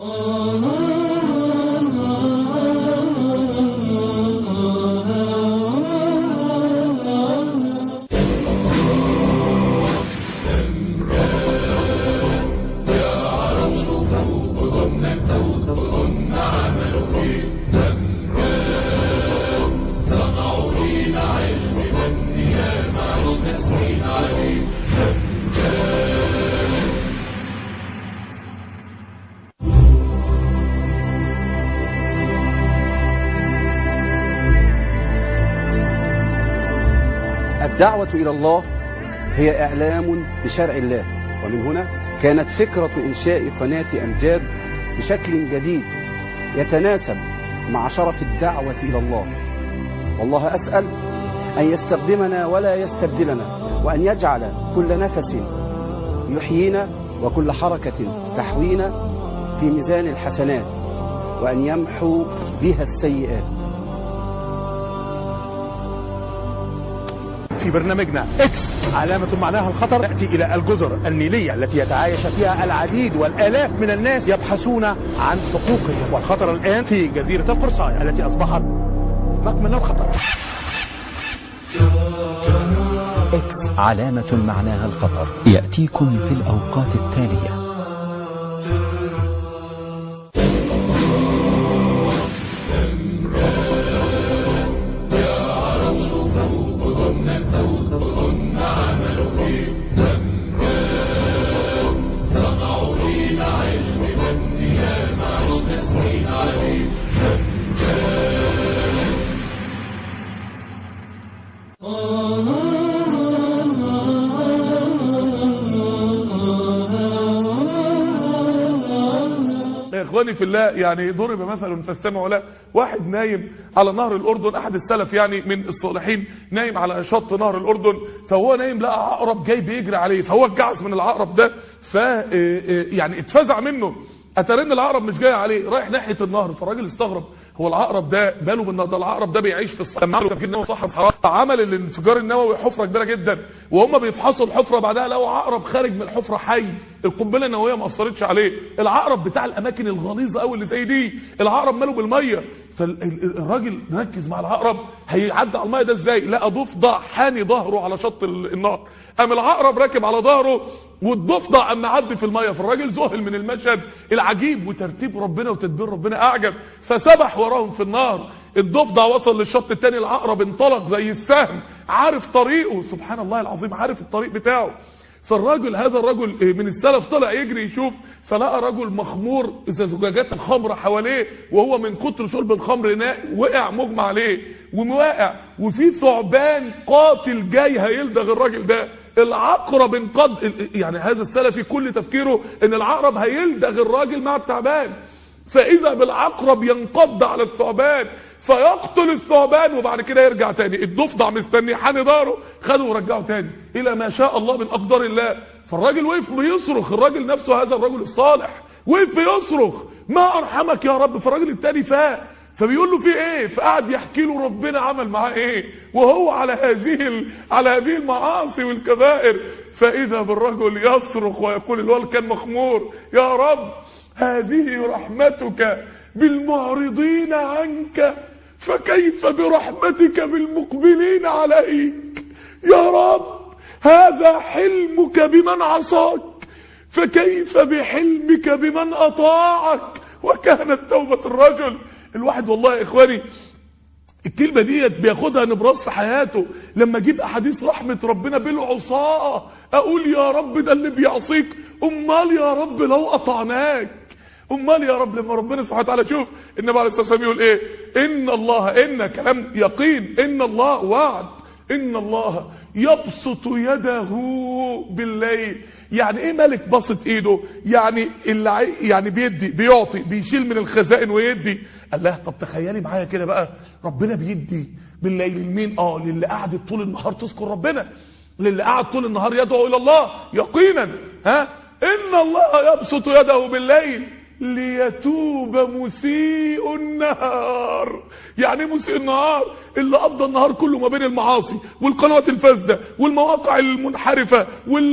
الدعوة إلى الله هي إعلام بشرع الله ومن هنا كانت فكرة إنشاء قناة أمجاد بشكل جديد يتناسب مع شرف الدعوة إلى الله والله أسأل أن يستخدمنا ولا يستبدلنا وأن يجعل كل نفس يحيينا وكل حركة تحوينا في ميزان الحسنات وأن يمحو بها السيئات في برنامجنا اكس علامة معناها الخطر تأتي إلى الجزر النيلية التي يتعايش فيها العديد والآلاف من الناس يبحثون عن حقوقهم والخطر الآن في جزيرة القرصاية التي أصبحت مكمن الخطر اكس علامة معناها الخطر يأتيكم في الأوقات التالية يا اخواني في الله يعني ضرب مثل فاستمعوا له واحد نايم على نهر الاردن احد السلف يعني من الصالحين نايم على شط نهر الاردن فهو نايم لقى عقرب جاي بيجري عليه فهو اتجعس من العقرب ده ف يعني اتفزع منه اترن العقرب مش جاي عليه رايح ناحيه النهر فالراجل استغرب هو العقرب ده باله من ده العقرب ده بيعيش في الصحراء تفكير النووي صح الصحراء عمل الانفجار النووي حفره كبيره جدا وهم بيفحصوا الحفره بعدها لقوا عقرب خارج من الحفره حي القنبله النوويه ما اثرتش عليه العقرب بتاع الاماكن الغليظه قوي اللي زي دي العقرب ماله بالميه فالراجل ركز مع العقرب هيعدي على الميه ده ازاي لقى ضفدع حاني ظهره على شط النهر قام العقرب راكب على ظهره والضفدع قام معدي في الميه فالراجل ذهل من المشهد العجيب وترتيب ربنا وتدبير ربنا اعجب فسبح وراهم في النار الضفدع وصل للشط التاني العقرب انطلق زي السهم عارف طريقه سبحان الله العظيم عارف الطريق بتاعه فالراجل هذا الرجل من السلف طلع يجري يشوف فلقى رجل مخمور زجاجات الخمر حواليه وهو من كتر شرب الخمر وقع مغمى عليه ومواقع وفي ثعبان قاتل جاي هيلدغ الراجل ده العقرب انقض يعني هذا السلفي كل تفكيره ان العقرب هيلدغ الراجل مع التعبان فاذا بالعقرب ينقض على الثعبان فيقتل الثعبان وبعد كده يرجع تاني الضفدع مستني حاني داره خده ورجعه تاني الى ما شاء الله من اقدار الله فالراجل وقف بيصرخ الراجل نفسه هذا الرجل الصالح وقف بيصرخ ما ارحمك يا رب فالراجل التاني فاق فبيقول له في ايه فقعد يحكي له ربنا عمل معاه ايه وهو على هذه ال... على هذه المعاصي والكبائر فاذا بالرجل يصرخ ويقول الولد كان مخمور يا رب هذه رحمتك بالمعرضين عنك فكيف برحمتك بالمقبلين عليك يا رب هذا حلمك بمن عصاك فكيف بحلمك بمن اطاعك وكانت توبة الرجل الواحد والله يا اخواني الكلمة ديت بياخدها نبراس في حياته لما اجيب احاديث رحمة ربنا بالعصاة اقول يا رب ده اللي بيعصيك امال يا رب لو اطعناك امال يا رب لما ربنا سبحانه وتعالى شوف النبي عليه الصلاه والسلام يقول ايه ان الله ان كلام يقين ان الله وعد ان الله يبسط يده بالليل يعني ايه ملك بسط ايده يعني اللي يعني بيدي بيعطي بيشيل من الخزائن ويدي قال لها طب تخيلي معايا كده بقى ربنا بيدي بالليل لمين اه للي قعدت طول النهار تذكر ربنا للي قعد طول النهار يدعو الى الله يقينا ها ان الله يبسط يده بالليل ليتوب مسيء النهار يعني مسيء النهار اللي قضى النهار كله ما بين المعاصي والقنوات الفاسدة والمواقع المنحرفة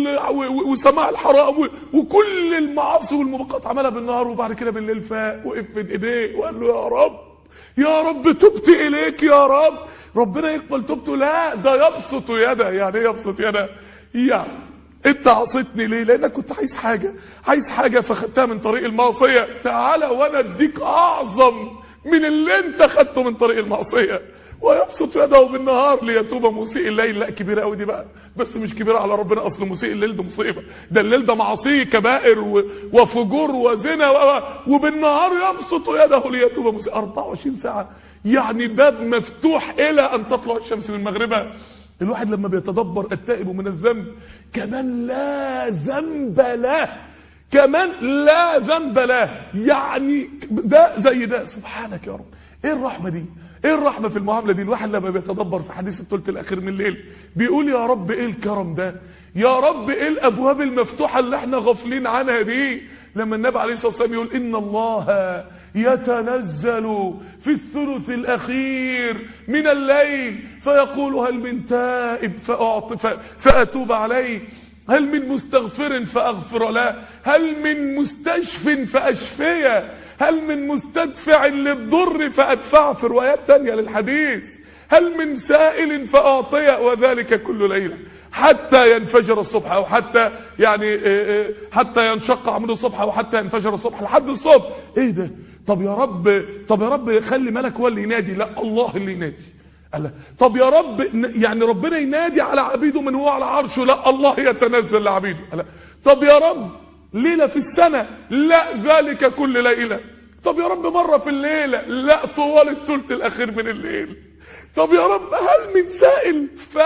وسماع الحرام وكل المعاصي والمبقات عملها بالنهار وبعد كده بالليل فاق وقف في ايديه وقال له يا رب يا رب تبت اليك يا رب ربنا يقبل توبته لا ده يبسط يده يعني ايه يبسط يده يعني انت عصيتني ليه لانك كنت عايز حاجة عايز حاجة فخدتها من طريق المعصية تعالى وانا اديك اعظم من اللي انت خدته من طريق المعصية ويبسط يده بالنهار ليتوب مسيء الليل لا كبيرة قوي دي بقى بس مش كبيرة على ربنا اصل مسيء الليل ده مصيبة ده الليل ده معصيه كبائر و... وفجور وزنا و... وبالنهار يبسط يده ليتوب مسيء 24 ساعة يعني باب مفتوح الى ان تطلع الشمس من مغربها الواحد لما بيتدبر التائب من الذنب كمان لا ذنب له كمان لا ذنب له يعني ده زي ده سبحانك يا رب ايه الرحمة دي ايه الرحمة في المعاملة دي الواحد لما بيتدبر في حديث الثلث الاخير من الليل بيقول يا رب ايه الكرم ده يا رب ايه الابواب المفتوحة اللي احنا غافلين عنها دي لما النبي عليه الصلاة والسلام يقول ان الله يتنزل في الثلث الأخير من الليل فيقول هل من تائب فأعط فأتوب عليه هل من مستغفر فأغفر له هل من مستشف فأشفيه هل من مستدفع للضر فأدفع في روايات تانية للحديث هل من سائل فأعطيه وذلك كل ليلة حتى ينفجر الصبح أو حتى يعني حتى ينشق عمود الصبح أو حتى ينفجر الصبح لحد الصبح إيه ده طب يا رب طب يا رب خلي ملك هو اللي ينادي لا الله اللي ينادي قال طب يا رب يعني ربنا ينادي على عبيده من هو على عرشه لا الله يتنزل لعبيده قال طب يا رب ليلة في السنة لا ذلك كل ليلة طب يا رب مرة في الليلة لا طوال الثلث الأخير من الليل طب يا رب هل من سائل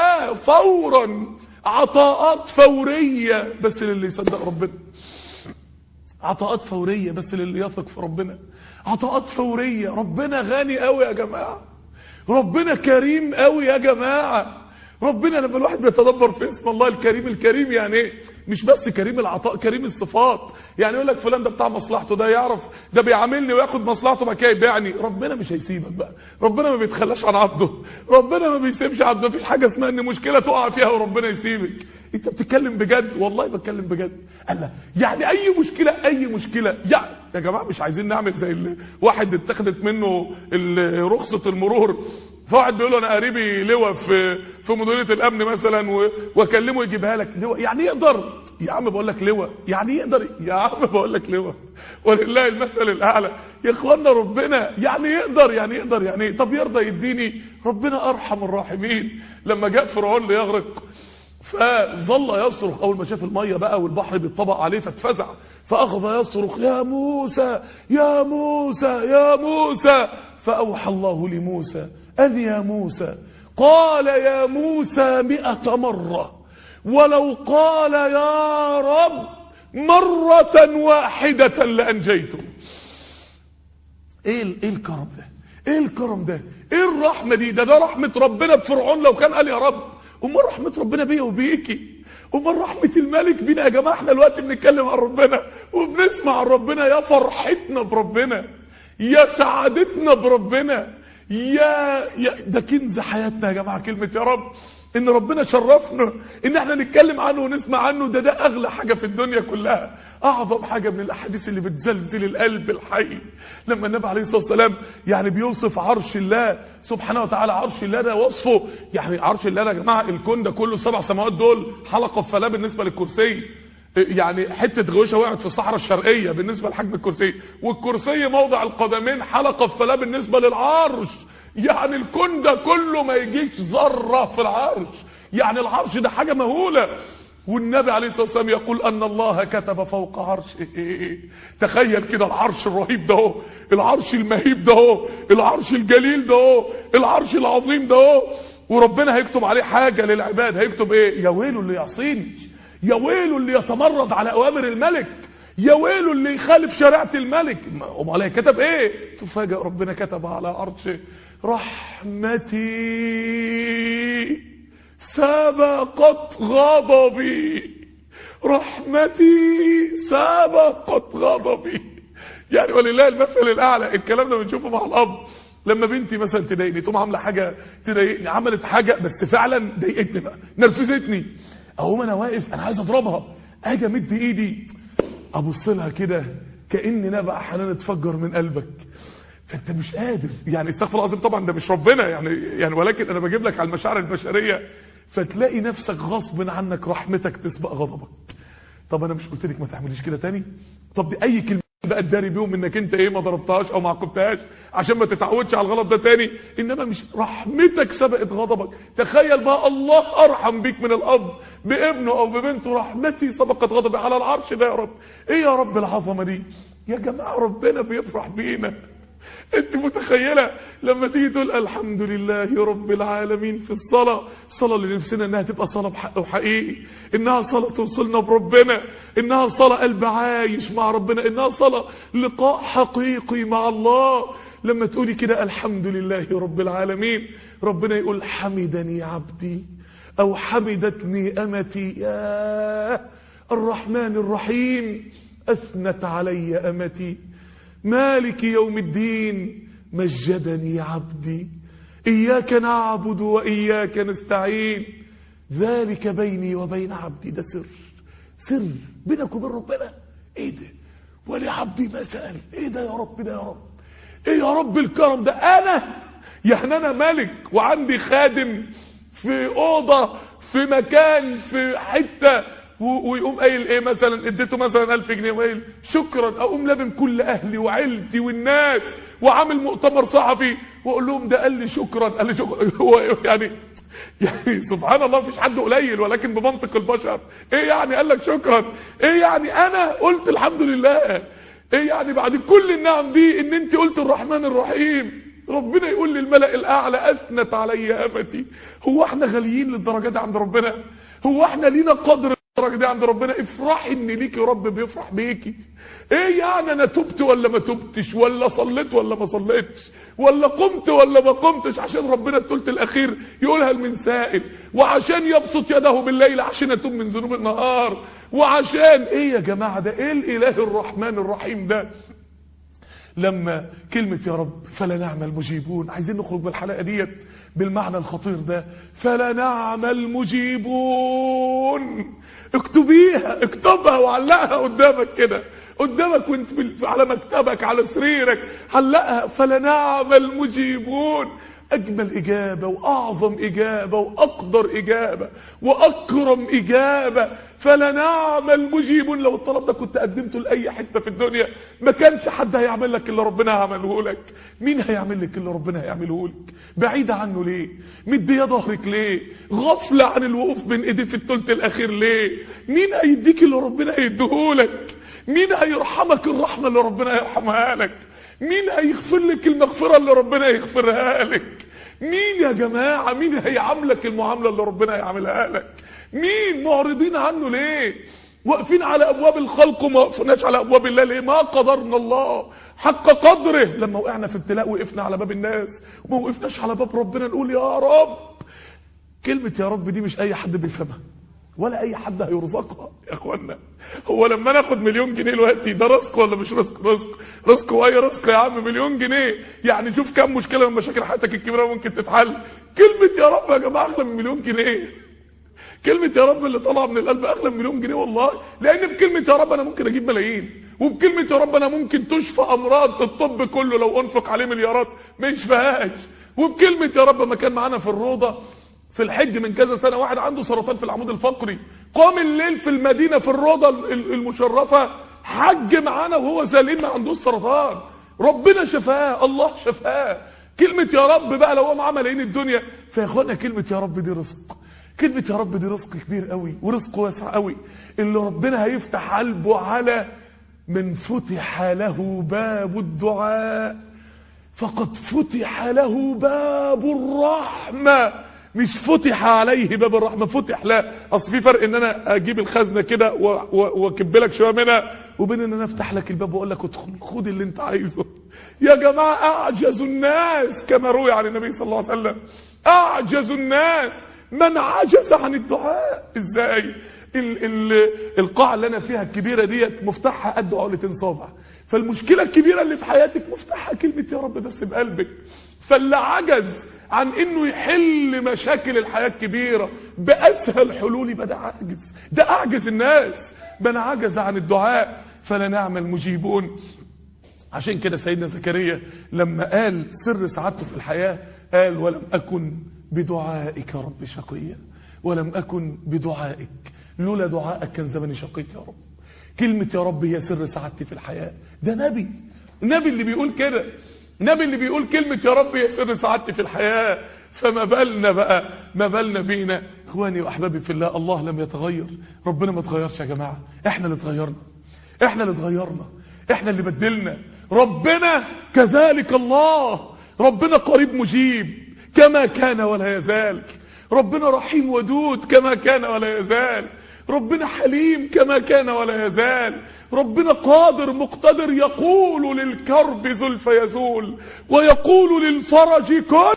فورا عطاءات فورية بس للي يصدق ربنا عطاءات فورية بس للي يثق في ربنا عطاءات فورية ربنا غني قوي يا جماعة ربنا كريم قوي يا جماعة ربنا لما الواحد بيتدبر في اسم الله الكريم الكريم يعني ايه مش بس كريم العطاء كريم الصفات يعني يقول لك فلان ده بتاع مصلحته ده يعرف ده بيعاملني وياخد مصلحته ما كده يبيعني ربنا مش هيسيبك بقى ربنا ما بيتخلاش عن عبده ربنا ما بيسيبش عبده مفيش حاجه اسمها ان مشكله تقع فيها وربنا يسيبك انت بتتكلم بجد والله بتكلم بجد الله يعني اي مشكله اي مشكله يعني يا جماعه مش عايزين نعمل زي اللي واحد اتخذت منه رخصه المرور فواحد بيقول له انا قريبي لواء في في مديريه الامن مثلا واكلمه يجيبها لك لواء يعني يقدر يا عم بقول لك لواء يعني يقدر يا عم بقول لك لواء ولله المثل الاعلى يا اخوانا ربنا يعني يقدر يعني يقدر يعني طب يرضى يديني ربنا ارحم الراحمين لما جاء فرعون ليغرق فظل يصرخ اول ما شاف الميه بقى والبحر بيطبق عليه فاتفزع فاخذ يصرخ يا موسى يا موسى يا موسى فاوحى الله لموسى أن يا موسى قال يا موسى مئة مرة ولو قال يا رب مرة واحدة لأنجيته ايه ايه الكرم ده ايه الكرم ده ايه الرحمة دي ده ده رحمة ربنا بفرعون لو كان قال يا رب امال رحمة ربنا بيا وبيكي امال رحمة الملك بينا يا جماعة احنا دلوقتي بنتكلم عن ربنا وبنسمع عن ربنا يا فرحتنا بربنا يا سعادتنا بربنا يا, يا ده كنز حياتنا يا جماعة كلمة يا رب ان ربنا شرفنا ان احنا نتكلم عنه ونسمع عنه ده ده اغلى حاجة في الدنيا كلها اعظم حاجة من الاحاديث اللي بتزلزل القلب الحي لما النبي عليه الصلاة والسلام يعني بيوصف عرش الله سبحانه وتعالى عرش الله ده وصفه يعني عرش الله ده يا جماعة الكون ده كله السبع سماوات دول حلقة فلا بالنسبة للكرسي يعني حتة غوشة وقعت في الصحراء الشرقية بالنسبة لحجم الكرسي والكرسي موضع القدمين حلقة فلا بالنسبة للعرش يعني الكون ده كله ما يجيش ذرة في العرش يعني العرش ده حاجة مهولة والنبي عليه الصلاة والسلام يقول أن الله كتب فوق عرشه تخيل كده العرش الرهيب ده هو العرش المهيب ده هو العرش الجليل ده هو العرش العظيم ده هو وربنا هيكتب عليه حاجة للعباد هيكتب ايه يا ويله اللي يعصيني يا ويله اللي يتمرد على اوامر الملك يا ويله اللي يخالف شريعه الملك امال هي كتب ايه تفاجئ ربنا كتب على عرشه رحمتي سبقت غضبي رحمتي سبقت غضبي يعني ولله المثل الاعلى الكلام ده بنشوفه مع الاب لما بنتي مثلا تضايقني تقوم عامله حاجه تضايقني عملت حاجه بس فعلا ضايقتني بقى نرفزتني اقوم انا واقف انا عايز اضربها اجي امد ايدي ابص لها كده كان نبع حنان اتفجر من قلبك فانت مش قادر يعني استغفر الله العظيم طبعا ده مش ربنا يعني يعني ولكن انا بجيب لك على المشاعر البشريه فتلاقي نفسك غصب عنك رحمتك تسبق غضبك طب انا مش قلت لك ما تعمليش كده تاني طب دي اي كلمه بقى تداري بيهم انك انت ايه ما ضربتهاش او ما عاقبتهاش عشان ما تتعودش على الغلط ده تاني انما مش رحمتك سبقت غضبك تخيل بقى الله ارحم بيك من الاب بابنه او ببنته رحمتي سبقت غضبي على العرش ده يا رب ايه يا رب العظمه دي يا جماعه ربنا بيفرح بينا انت متخيلة لما تيجي تقول الحمد لله رب العالمين في الصلاة الصلاة اللي نفسنا انها تبقى صلاة بحق وحقيقي انها صلاة توصلنا بربنا انها صلاة قلب عايش مع ربنا انها صلاة لقاء حقيقي مع الله لما تقولي كده الحمد لله رب العالمين ربنا يقول حمدني عبدي او حمدتني امتي يا الرحمن الرحيم اثنت علي امتي مالك يوم الدين مجدني عبدي إياك نعبد وإياك نستعين ذلك بيني وبين عبدي ده سر سر بينك وبين ربنا ايه ده ولعبدي ما سأل ايه ده يا رب ده يا رب ايه يا رب الكرم ده انا يعني انا ملك وعندي خادم في اوضه في مكان في حته و- ويقوم قايل ايه مثلا اديته مثلا 1000 جنيه وقايل شكرا اقوم لابن كل اهلي وعيلتي والناس وعامل مؤتمر صحفي واقول لهم ده قال لي شكرا قال لي شكرا هو يعني يعني سبحان الله مفيش حد قليل ولكن بمنطق البشر ايه يعني قال لك شكرا ايه يعني انا قلت الحمد لله ايه يعني بعد كل النعم دي ان انت قلت الرحمن الرحيم ربنا يقول للملأ الاعلى اثنت علي افتي هو احنا غاليين للدرجه دي عند ربنا هو احنا لينا قدر الدرجه دي عند ربنا افرحي ان ليكي رب بيفرح بيكي ايه يعني انا تبت ولا ما تبتش ولا صليت ولا ما صليتش ولا قمت ولا ما قمتش عشان ربنا الثلث الاخير يقولها لمن سائل وعشان يبسط يده بالليل عشان اتوب من ذنوب النهار وعشان ايه يا جماعه ده ايه الاله الرحمن الرحيم ده لما كلمة يا رب فلا نعم المجيبون عايزين نخرج بالحلقة ديت بالمعنى الخطير ده فلا نعم المجيبون اكتبيها اكتبها وعلقها قدامك كده قدامك وانت بال- على مكتبك على سريرك علقها فلا نعم المجيبون اجمل اجابه واعظم اجابه واقدر اجابه واكرم اجابه فلنعم المجيبون لو الطلب ده كنت قدمته لاي حته في الدنيا ما كانش حد هيعمل لك اللي ربنا عمله لك مين هيعمل لك اللي ربنا هيعمله لك بعيده عنه ليه مديه ظهرك ليه غفله عن الوقوف بين ايديه في الثلث الاخير ليه مين هيديك اللي ربنا هيديهولك مين هيرحمك الرحمه اللي ربنا هيرحمها لك مين هيغفر لك المغفرة اللي ربنا يغفرها لك مين يا جماعة مين هيعاملك المعاملة اللي ربنا هيعملها لك مين معرضين عنه ليه واقفين على ابواب الخلق وما وقفناش على ابواب الله ليه ما قدرنا الله حق قدره لما وقعنا في ابتلاء وقفنا على باب الناس وما وقفناش على باب ربنا نقول يا رب كلمة يا رب دي مش اي حد بيفهمها ولا اي حد هيرزقها يا اخوانا هو لما ناخد مليون جنيه دلوقتي ده رزق ولا مش رزق رزق رزق واي رزق يا عم مليون جنيه يعني شوف كم مشكله من مشاكل حياتك الكبيره ممكن تتحل كلمه يا رب يا جماعه اغلى من مليون جنيه كلمة يا رب اللي طالعه من القلب اغلى من مليون جنيه والله لان بكلمة يا رب انا ممكن اجيب ملايين وبكلمة يا رب انا ممكن تشفى امراض الطب كله لو انفق عليه مليارات ما يشفاهاش وبكلمة يا رب ما كان معانا في الروضة في الحج من كذا سنة واحد عنده سرطان في العمود الفقري قام الليل في المدينة في الروضة ال- المشرفة حج معانا وهو سليم ما عندوش سرطان ربنا شفاه الله شفاه كلمة يا رب بقى لو هو معاه ملايين الدنيا فيا اخوانا كلمة يا رب دي رزق كلمة يا رب دي رزق كبير قوي ورزق واسع قوي اللي ربنا هيفتح قلبه على من فتح له باب الدعاء فقد فتح له باب الرحمة مش فتح عليه باب الرحمة فتح لا اصل في فرق ان انا اجيب الخزنة كده و- و- واكب لك شوية منها وبين ان انا افتح لك الباب واقول لك ادخل خد اللي انت عايزه يا جماعة اعجز الناس كما روي عن النبي صلى الله عليه وسلم اعجز الناس من عجز عن الدعاء ازاي ال ال القاعة اللي انا فيها الكبيرة ديت مفتاحها قد عقلة صابع فالمشكلة الكبيرة اللي في حياتك مفتاحها كلمة يا رب بس بقلبك فاللي عجز عن انه يحل مشاكل الحياة الكبيرة باسهل حلول يبقى ده عاجز ده اعجز الناس من عجز عن الدعاء فلا نعمل مجيبون عشان كده سيدنا زكريا لما قال سر سعادته في الحياة قال ولم أكن بدعائك رب شقيا ولم أكن بدعائك لولا دعائك كان زماني شقيت يا رب كلمة يا رب هي سر سعادتي في الحياة ده نبي نبي اللي بيقول كده نبي اللي بيقول كلمة يا رب هي سر سعادتي في الحياة فما بالنا بقى ما بالنا بينا اخواني واحبابي في الله الله لم يتغير ربنا ما تغيرش يا جماعة احنا اللي اتغيرنا احنا اللي اتغيرنا احنا اللي بدلنا ربنا كذلك الله ربنا قريب مجيب كما كان ولا يزال ربنا رحيم ودود كما كان ولا يزال ربنا حليم كما كان ولا يزال ربنا قادر مقتدر يقول للكرب زلف يزول ويقول للفرج كن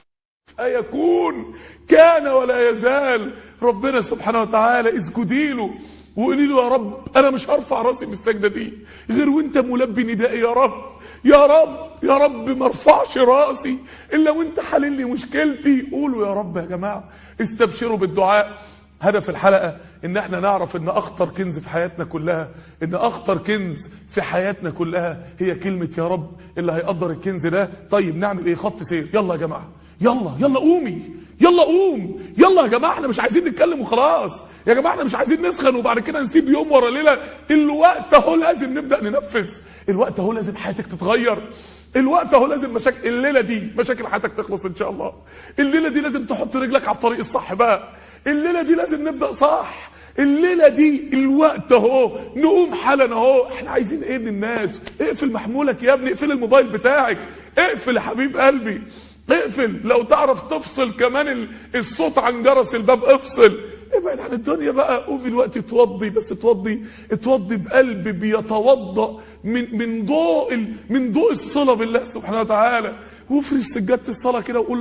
فيكون كان ولا يزال ربنا سبحانه وتعالى اسجدي له وقولي له يا رب انا مش هرفع راسي من السجده دي غير وانت ملبي ندائي يا رب يا رب يا رب ما ارفعش راسي الا وانت حلل لي مشكلتي قولوا يا رب يا جماعه استبشروا بالدعاء هدف الحلقة ان احنا نعرف ان اخطر كنز في حياتنا كلها ان اخطر كنز في حياتنا كلها هي كلمة يا رب اللي هيقدر الكنز ده طيب نعمل ايه خط سير يلا يا جماعة يلا يلا قومي يلا قوم يلا يا جماعة احنا مش عايزين نتكلم وخلاص يا جماعة احنا مش عايزين نسخن وبعد كده نسيب يوم ورا ليلة الوقت اهو لازم نبدأ ننفذ الوقت اهو لازم حياتك تتغير الوقت اهو لازم مشاكل الليله دي مشاكل حياتك تخلص ان شاء الله الليله دي لازم تحط رجلك على الطريق الصح بقى الليله دي لازم نبدا صح الليله دي الوقت اهو نقوم حالا اهو احنا عايزين ايه من الناس اقفل محمولك يا ابني اقفل الموبايل بتاعك اقفل يا حبيب قلبي اقفل لو تعرف تفصل كمان الصوت عن جرس الباب افصل ابعد عن الدنيا بقى قوم الوقت توضي بس توضي توضي بقلب بيتوضا من من ضوء من ضوء الصله بالله سبحانه وتعالى وافرش سجاده الصلاه كده وقول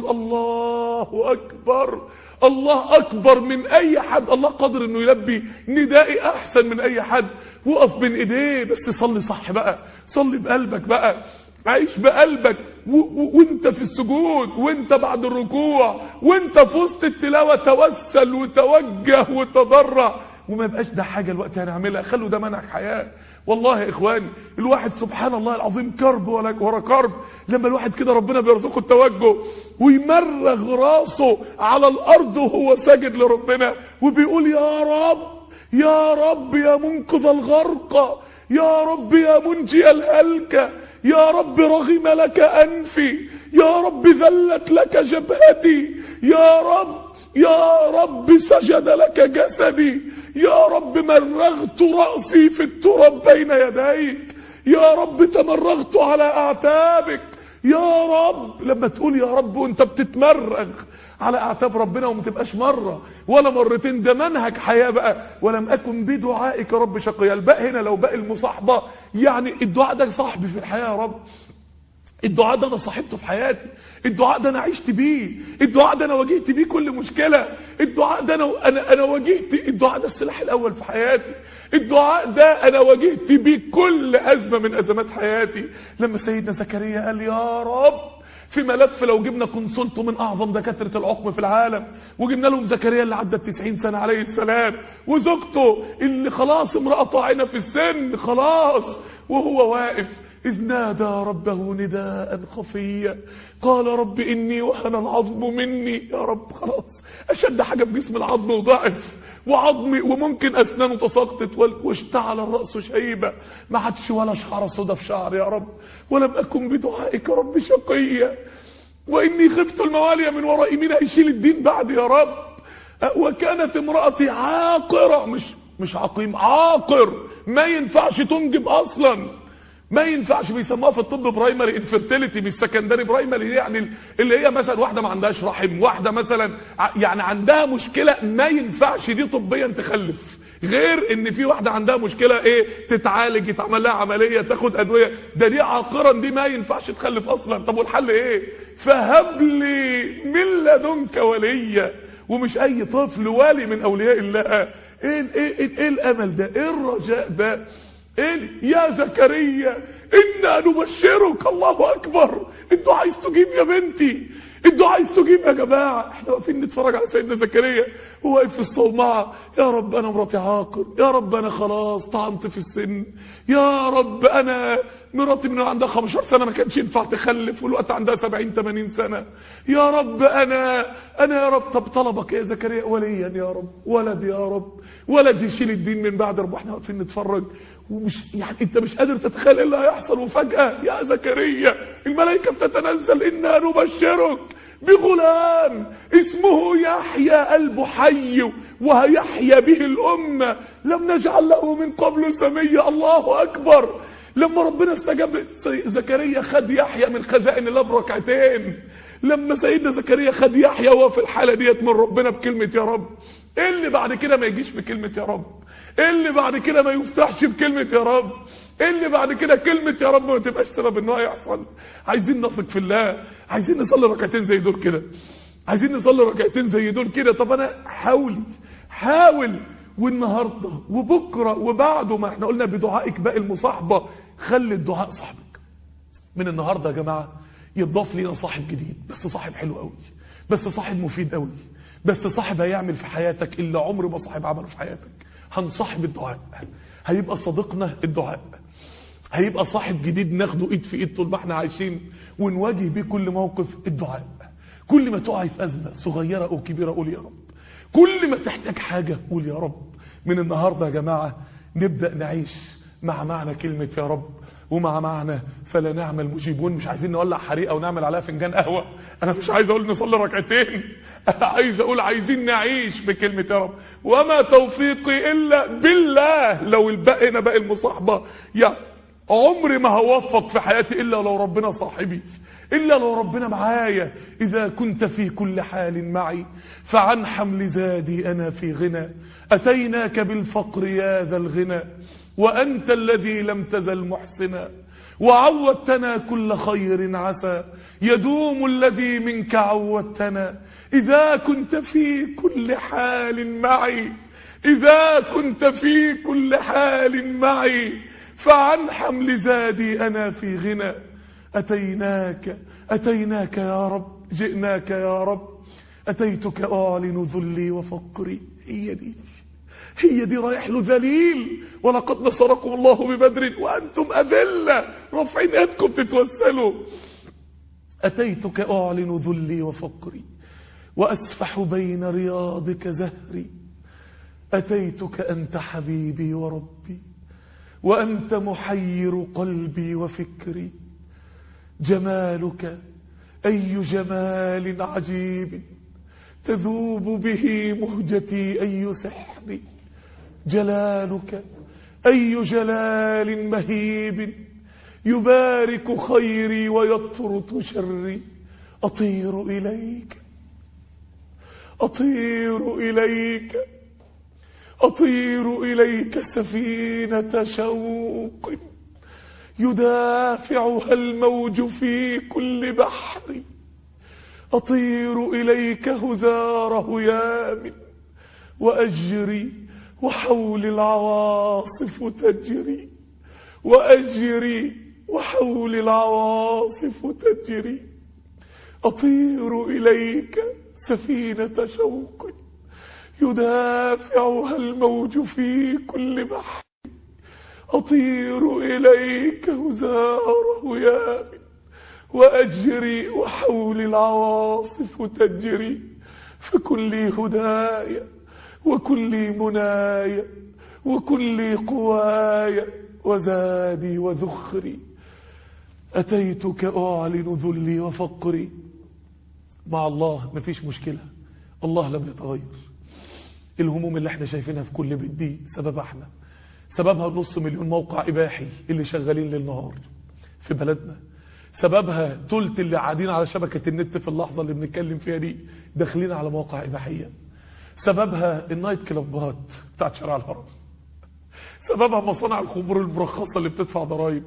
الله اكبر الله اكبر من اي حد الله قادر انه يلبي ندائي احسن من اي حد وقف بين ايديه بس صلي صح بقى صلي بقلبك بقى عيش بقلبك وانت في السجود وانت بعد الركوع وانت في وسط التلاوة توسل وتوجه وتضرع وما يبقاش ده حاجة الوقت هنعملها خلوا ده منهج حياة والله يا اخواني الواحد سبحان الله العظيم كرب ورا كرب لما الواحد كده ربنا بيرزقه التوجه ويمرغ راسه على الارض وهو ساجد لربنا وبيقول يا رب يا رب يا منقذ الغرق يا رب يا منجي الهلكة يا رب رغم لك أنفي يا رب ذلت لك جبهتي يا رب يا رب سجد لك جسدي يا رب مرغت رأسي في التراب بين يديك يا رب تمرغت على أعتابك يا رب لما تقول يا رب وانت بتتمرغ على اعتاب ربنا وما تبقاش مره ولا مرتين ده منهج حياه بقى ولم اكن بدعائك يا رب شقيا الباء هنا لو باء المصاحبه يعني الدعاء ده صاحبي في الحياه يا رب الدعاء ده انا صاحبته في حياتي الدعاء ده انا عشت بيه الدعاء ده انا واجهت بيه كل مشكله الدعاء ده انا انا انا واجهت الدعاء ده السلاح الاول في حياتي الدعاء ده انا واجهت بيه كل ازمه من ازمات حياتي لما سيدنا زكريا قال يا رب في ملف لو جبنا كونسولته من اعظم دكاتره العقم في العالم وجبنا لهم زكريا اللي عدى 90 سنه عليه السلام وزوجته اللي خلاص امراه طاعنه في السن خلاص وهو واقف إذ نادى ربه نداء خفيا قال رب إني وهن العظم مني يا رب خلاص أشد حاجة في جسم العظم وضعف وعظمي وممكن أسنانه تساقطت واشتعل الرأس شيبة ما عادش ولا شعر صدى في شعر يا رب ولم أكن بدعائك رب شقيا وإني خفت الموالي من ورائي مين هيشيل الدين بعد يا رب وكانت امرأتي عاقرة مش مش عقيم عاقر ما ينفعش تنجب أصلا ما ينفعش بيسموها في الطب برايمري انفيرتيليتي مش سكندري برايمري يعني اللي هي مثلا واحده ما عندهاش رحم واحده مثلا يعني عندها مشكله ما ينفعش دي طبيا تخلف غير ان في واحده عندها مشكله ايه تتعالج يتعمل لها عمليه تاخد ادويه ده دي عاقرا دي ما ينفعش تخلف اصلا طب والحل ايه فهب لي من لدنك وليا ومش اي طفل والي من اولياء الله ايه ايه ايه, إيه الامل ده ايه الرجاء ده إيه؟ يا زكريا إنا نبشرك الله أكبر الدعاء يستجيب يا بنتي الدعاء يستجيب يا جماعة احنا واقفين نتفرج على سيدنا زكريا هو واقف في الصومعة يا رب أنا مراتي عاقر يا رب أنا خلاص طعنت في السن يا رب أنا مراتي من عندها 15 سنة ما كانش ينفع تخلف والوقت عندها 70 80 سنة يا رب أنا أنا يا رب طب طلبك يا زكريا وليا يا رب ولد يا رب ولد يشيل الدين من بعد رب احنا واقفين نتفرج ومش يعني انت مش قادر تتخيل ايه اللي هيحصل وفجأة يا زكريا الملائكة بتتنزل إنا نبشرك بغلام اسمه يحيى قلبه حي وهيحيى به الأمة لم نجعل له من قبل سمية الله أكبر لما ربنا استجاب زكريا خد يحيى من خزائن الله بركعتين لما سيدنا زكريا خد يحيى وهو في الحالة ديت من ربنا بكلمة يا رب ايه اللي بعد كده ما يجيش بكلمة يا رب ايه اللي بعد كده ما يفتحش بكلمة يا رب ايه اللي بعد كده كلمة يا رب ما تبقاش سبب ان هو يحصل عايزين نثق في الله عايزين نصلي ركعتين زي دول كده عايزين نصلي ركعتين زي دول كده طب انا حاولي حاول والنهارده وبكره وبعده ما احنا قلنا بدعائك باقي المصاحبه خلي الدعاء صاحبك من النهاردة يا جماعة يتضاف لينا صاحب جديد بس صاحب حلو قوي بس صاحب مفيد قوي بس صاحب هيعمل في حياتك إلا عمر ما صاحب عمله في حياتك هنصاحب الدعاء هيبقى صديقنا الدعاء هيبقى صاحب جديد ناخده ايد في ايد طول ما احنا عايشين ونواجه بيه كل موقف الدعاء كل ما تقعي في أزمة صغيرة أو كبيرة قول يا رب كل ما تحتاج حاجة قول يا رب من النهاردة يا جماعة نبدأ نعيش مع معنى كلمة يا رب ومع معنى فلا نعمل مجيبون مش عايزين نولع حريقة ونعمل عليها فنجان قهوة أنا مش عايز أقول نصلي ركعتين أنا عايز أقول عايزين نعيش بكلمة يا رب وما توفيقي إلا بالله لو الباقي هنا باقي المصاحبة يعني عمري ما هوفق في حياتي إلا لو ربنا صاحبي إلا لو ربنا معايا إذا كنت في كل حال معي فعن حمل زادي أنا في غنى أتيناك بالفقر يا ذا الغنى وأنت الذي لم تزل محسنا وعودتنا كل خير عسى يدوم الذي منك عودتنا إذا كنت في كل حال معي إذا كنت في كل حال معي فعن حمل زادي أنا في غنى أتيناك أتيناك يا رب جئناك يا رب أتيتك أعلن ذلي وفقري هي دي هي دي رايح له ذليل ولقد نصركم الله ببدر وأنتم أذلة رافعين ايدكم تتوسلوا أتيتك أعلن ذلي وفقري وأسفح بين رياضك زهري أتيتك أنت حبيبي وربي وأنت محير قلبي وفكري جمالك أي جمال عجيب تذوب به مهجتي أي سحر جلالك أي جلال مهيب يبارك خيري ويطرد شري أطير إليك أطير إليك أطير إليك سفينة شوق يدافعها الموج في كل بحر أطير إليك هزار هيام وأجري وحول العواصف تجري وأجري وحول العواصف تجري أطير إليك سفينة شوق يدافعها الموج في كل بحر أطير إليك هزار هيام وأجري وحول العواصف تجري فكل هداي وكل مناي وكل قواي وزادي وذخري أتيتك أعلن ذلي وفقري مع الله مفيش مشكلة الله لم يتغير الهموم اللي احنا شايفينها في كل بيت دي سبب احنا سببها نص مليون موقع إباحي اللي شغالين ليل نهار في بلدنا سببها تلت اللي قاعدين على شبكة النت في اللحظة اللي بنتكلم فيها دي داخلين على مواقع إباحية سببها النايت كلابات بتاعت شارع الهرم سببها مصانع الخمور المرخصة اللي بتدفع ضرائب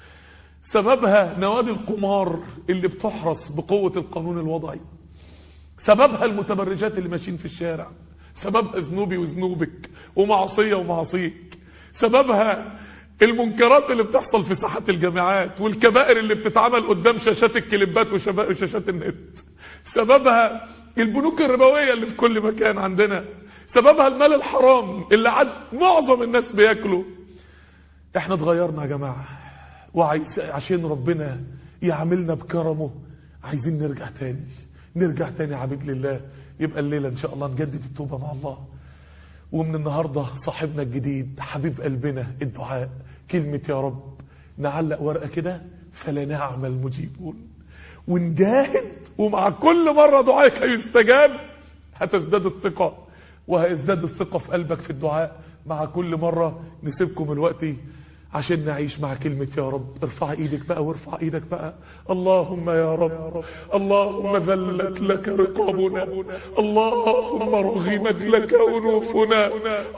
سببها نوادي القمار اللي بتحرس بقوة القانون الوضعي سببها المتبرجات اللي ماشيين في الشارع سببها ذنوبي وذنوبك ومعصية ومعصيك سببها المنكرات اللي بتحصل في ساحات الجامعات والكبائر اللي بتتعمل قدام شاشات الكليبات وشاشات النت سببها البنوك الربوية اللي في كل مكان عندنا سببها المال الحرام اللي عاد معظم الناس بياكله احنا اتغيرنا يا جماعة وعايز عشان ربنا يعملنا بكرمه عايزين نرجع تاني نرجع تاني عبيد لله يبقى الليلة ان شاء الله نجدد التوبة مع الله ومن النهاردة صاحبنا الجديد حبيب قلبنا الدعاء كلمة يا رب نعلق ورقة كده فلا نعمل مجيبون ونجاهد ومع كل مرة دعائك هيستجاب هتزداد الثقة وهيزداد الثقة في قلبك في الدعاء مع كل مرة نسيبكم الوقت عشان نعيش مع كلمة يا رب ارفع ايدك بقى وارفع ايدك بقى اللهم يا رب اللهم ذلت لك رقابنا اللهم رغمت لك أنوفنا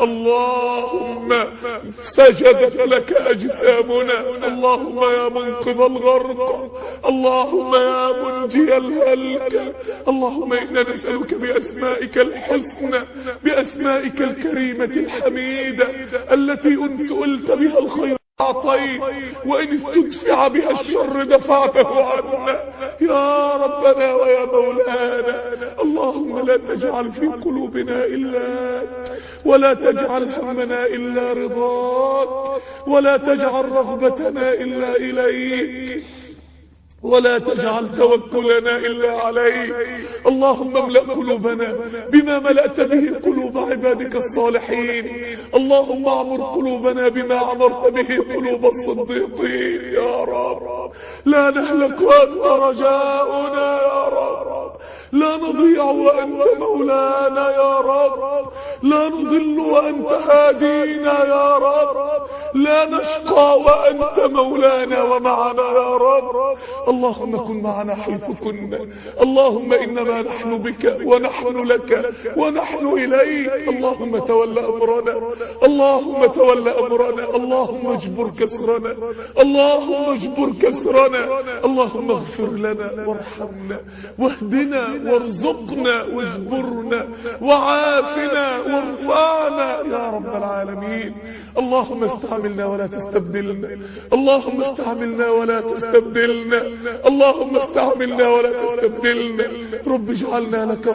اللهم سجدت لك أجسامنا اللهم يا منقذ الغرق اللهم يا منجي الهلك اللهم إنا نسألك بأسمائك الحسنى بأسمائك الكريمة الحميدة التي أنسئلت بها الخير أعطيت وإن استدفع بها الشر دفعته عنا يا ربنا ويا مولانا اللهم لا تجعل في قلوبنا إلا ولا تجعل همنا إلا رضاك ولا تجعل رغبتنا إلا إليك ولا تجعل توكلنا إلا عليك اللهم املأ قلوبنا بما ملأت به قلوب عبادك الصالحين اللهم اعمر قلوبنا بما عمرت به قلوب الصديقين يا رب لا نهلك وأنت رجاؤنا يا رب لا نضيع وأنت مولانا يا رب لا نضل وأنت هادينا يا رب لا نشقى وأنت مولانا ومعنا يا رب اللهم كن معنا حيث كنا اللهم إنما نحن بك ونحن لك ونحن إليك اللهم تول أمرنا اللهم تول أمرنا اللهم اجبر كسرنا اللهم اجبر كسرنا اللهم اغفر لنا وارحمنا واهدنا وارزقنا واجبرنا وعافنا وارفعنا يا رب العالمين اللهم استعملنا ولا تستبدلنا اللهم استعملنا ولا تستبدلنا اللهم استعملنا ولا تستبدلنا رب اجعلنا لك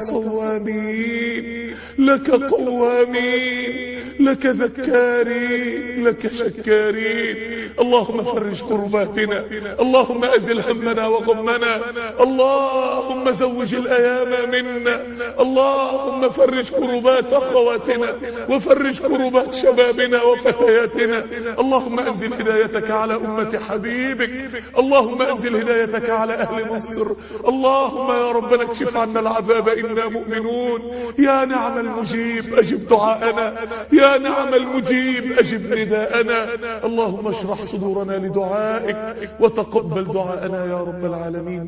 صوامين لك قوامين لك ذكارين لك شكارين اللهم فرج كرباتنا اللهم أزل همنا وغمنا اللهم زوج الأيام منا اللهم فرج كربات أخواتنا وفرج كربات شبابنا وفتياتنا اللهم أنزل هدايتك على أمة حبيبك اللهم أنزل هدايتك على أهل مصر اللهم يا ربنا اكشف عنا العذاب إنا مؤمنون يا نعم المجيب أجب دعاءنا يا نعم المجيب أجب نداءنا اللهم اشرح صدورنا لدعائك وتقبل دعاءنا يا رب العالمين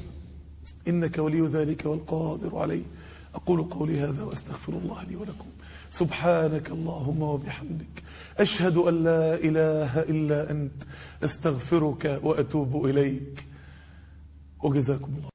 إنك ولي ذلك والقادر عليه أقول قولي هذا وأستغفر الله لي ولكم سبحانك اللهم وبحمدك أشهد أن لا إله إلا أنت أستغفرك وأتوب إليك وجزاكم الله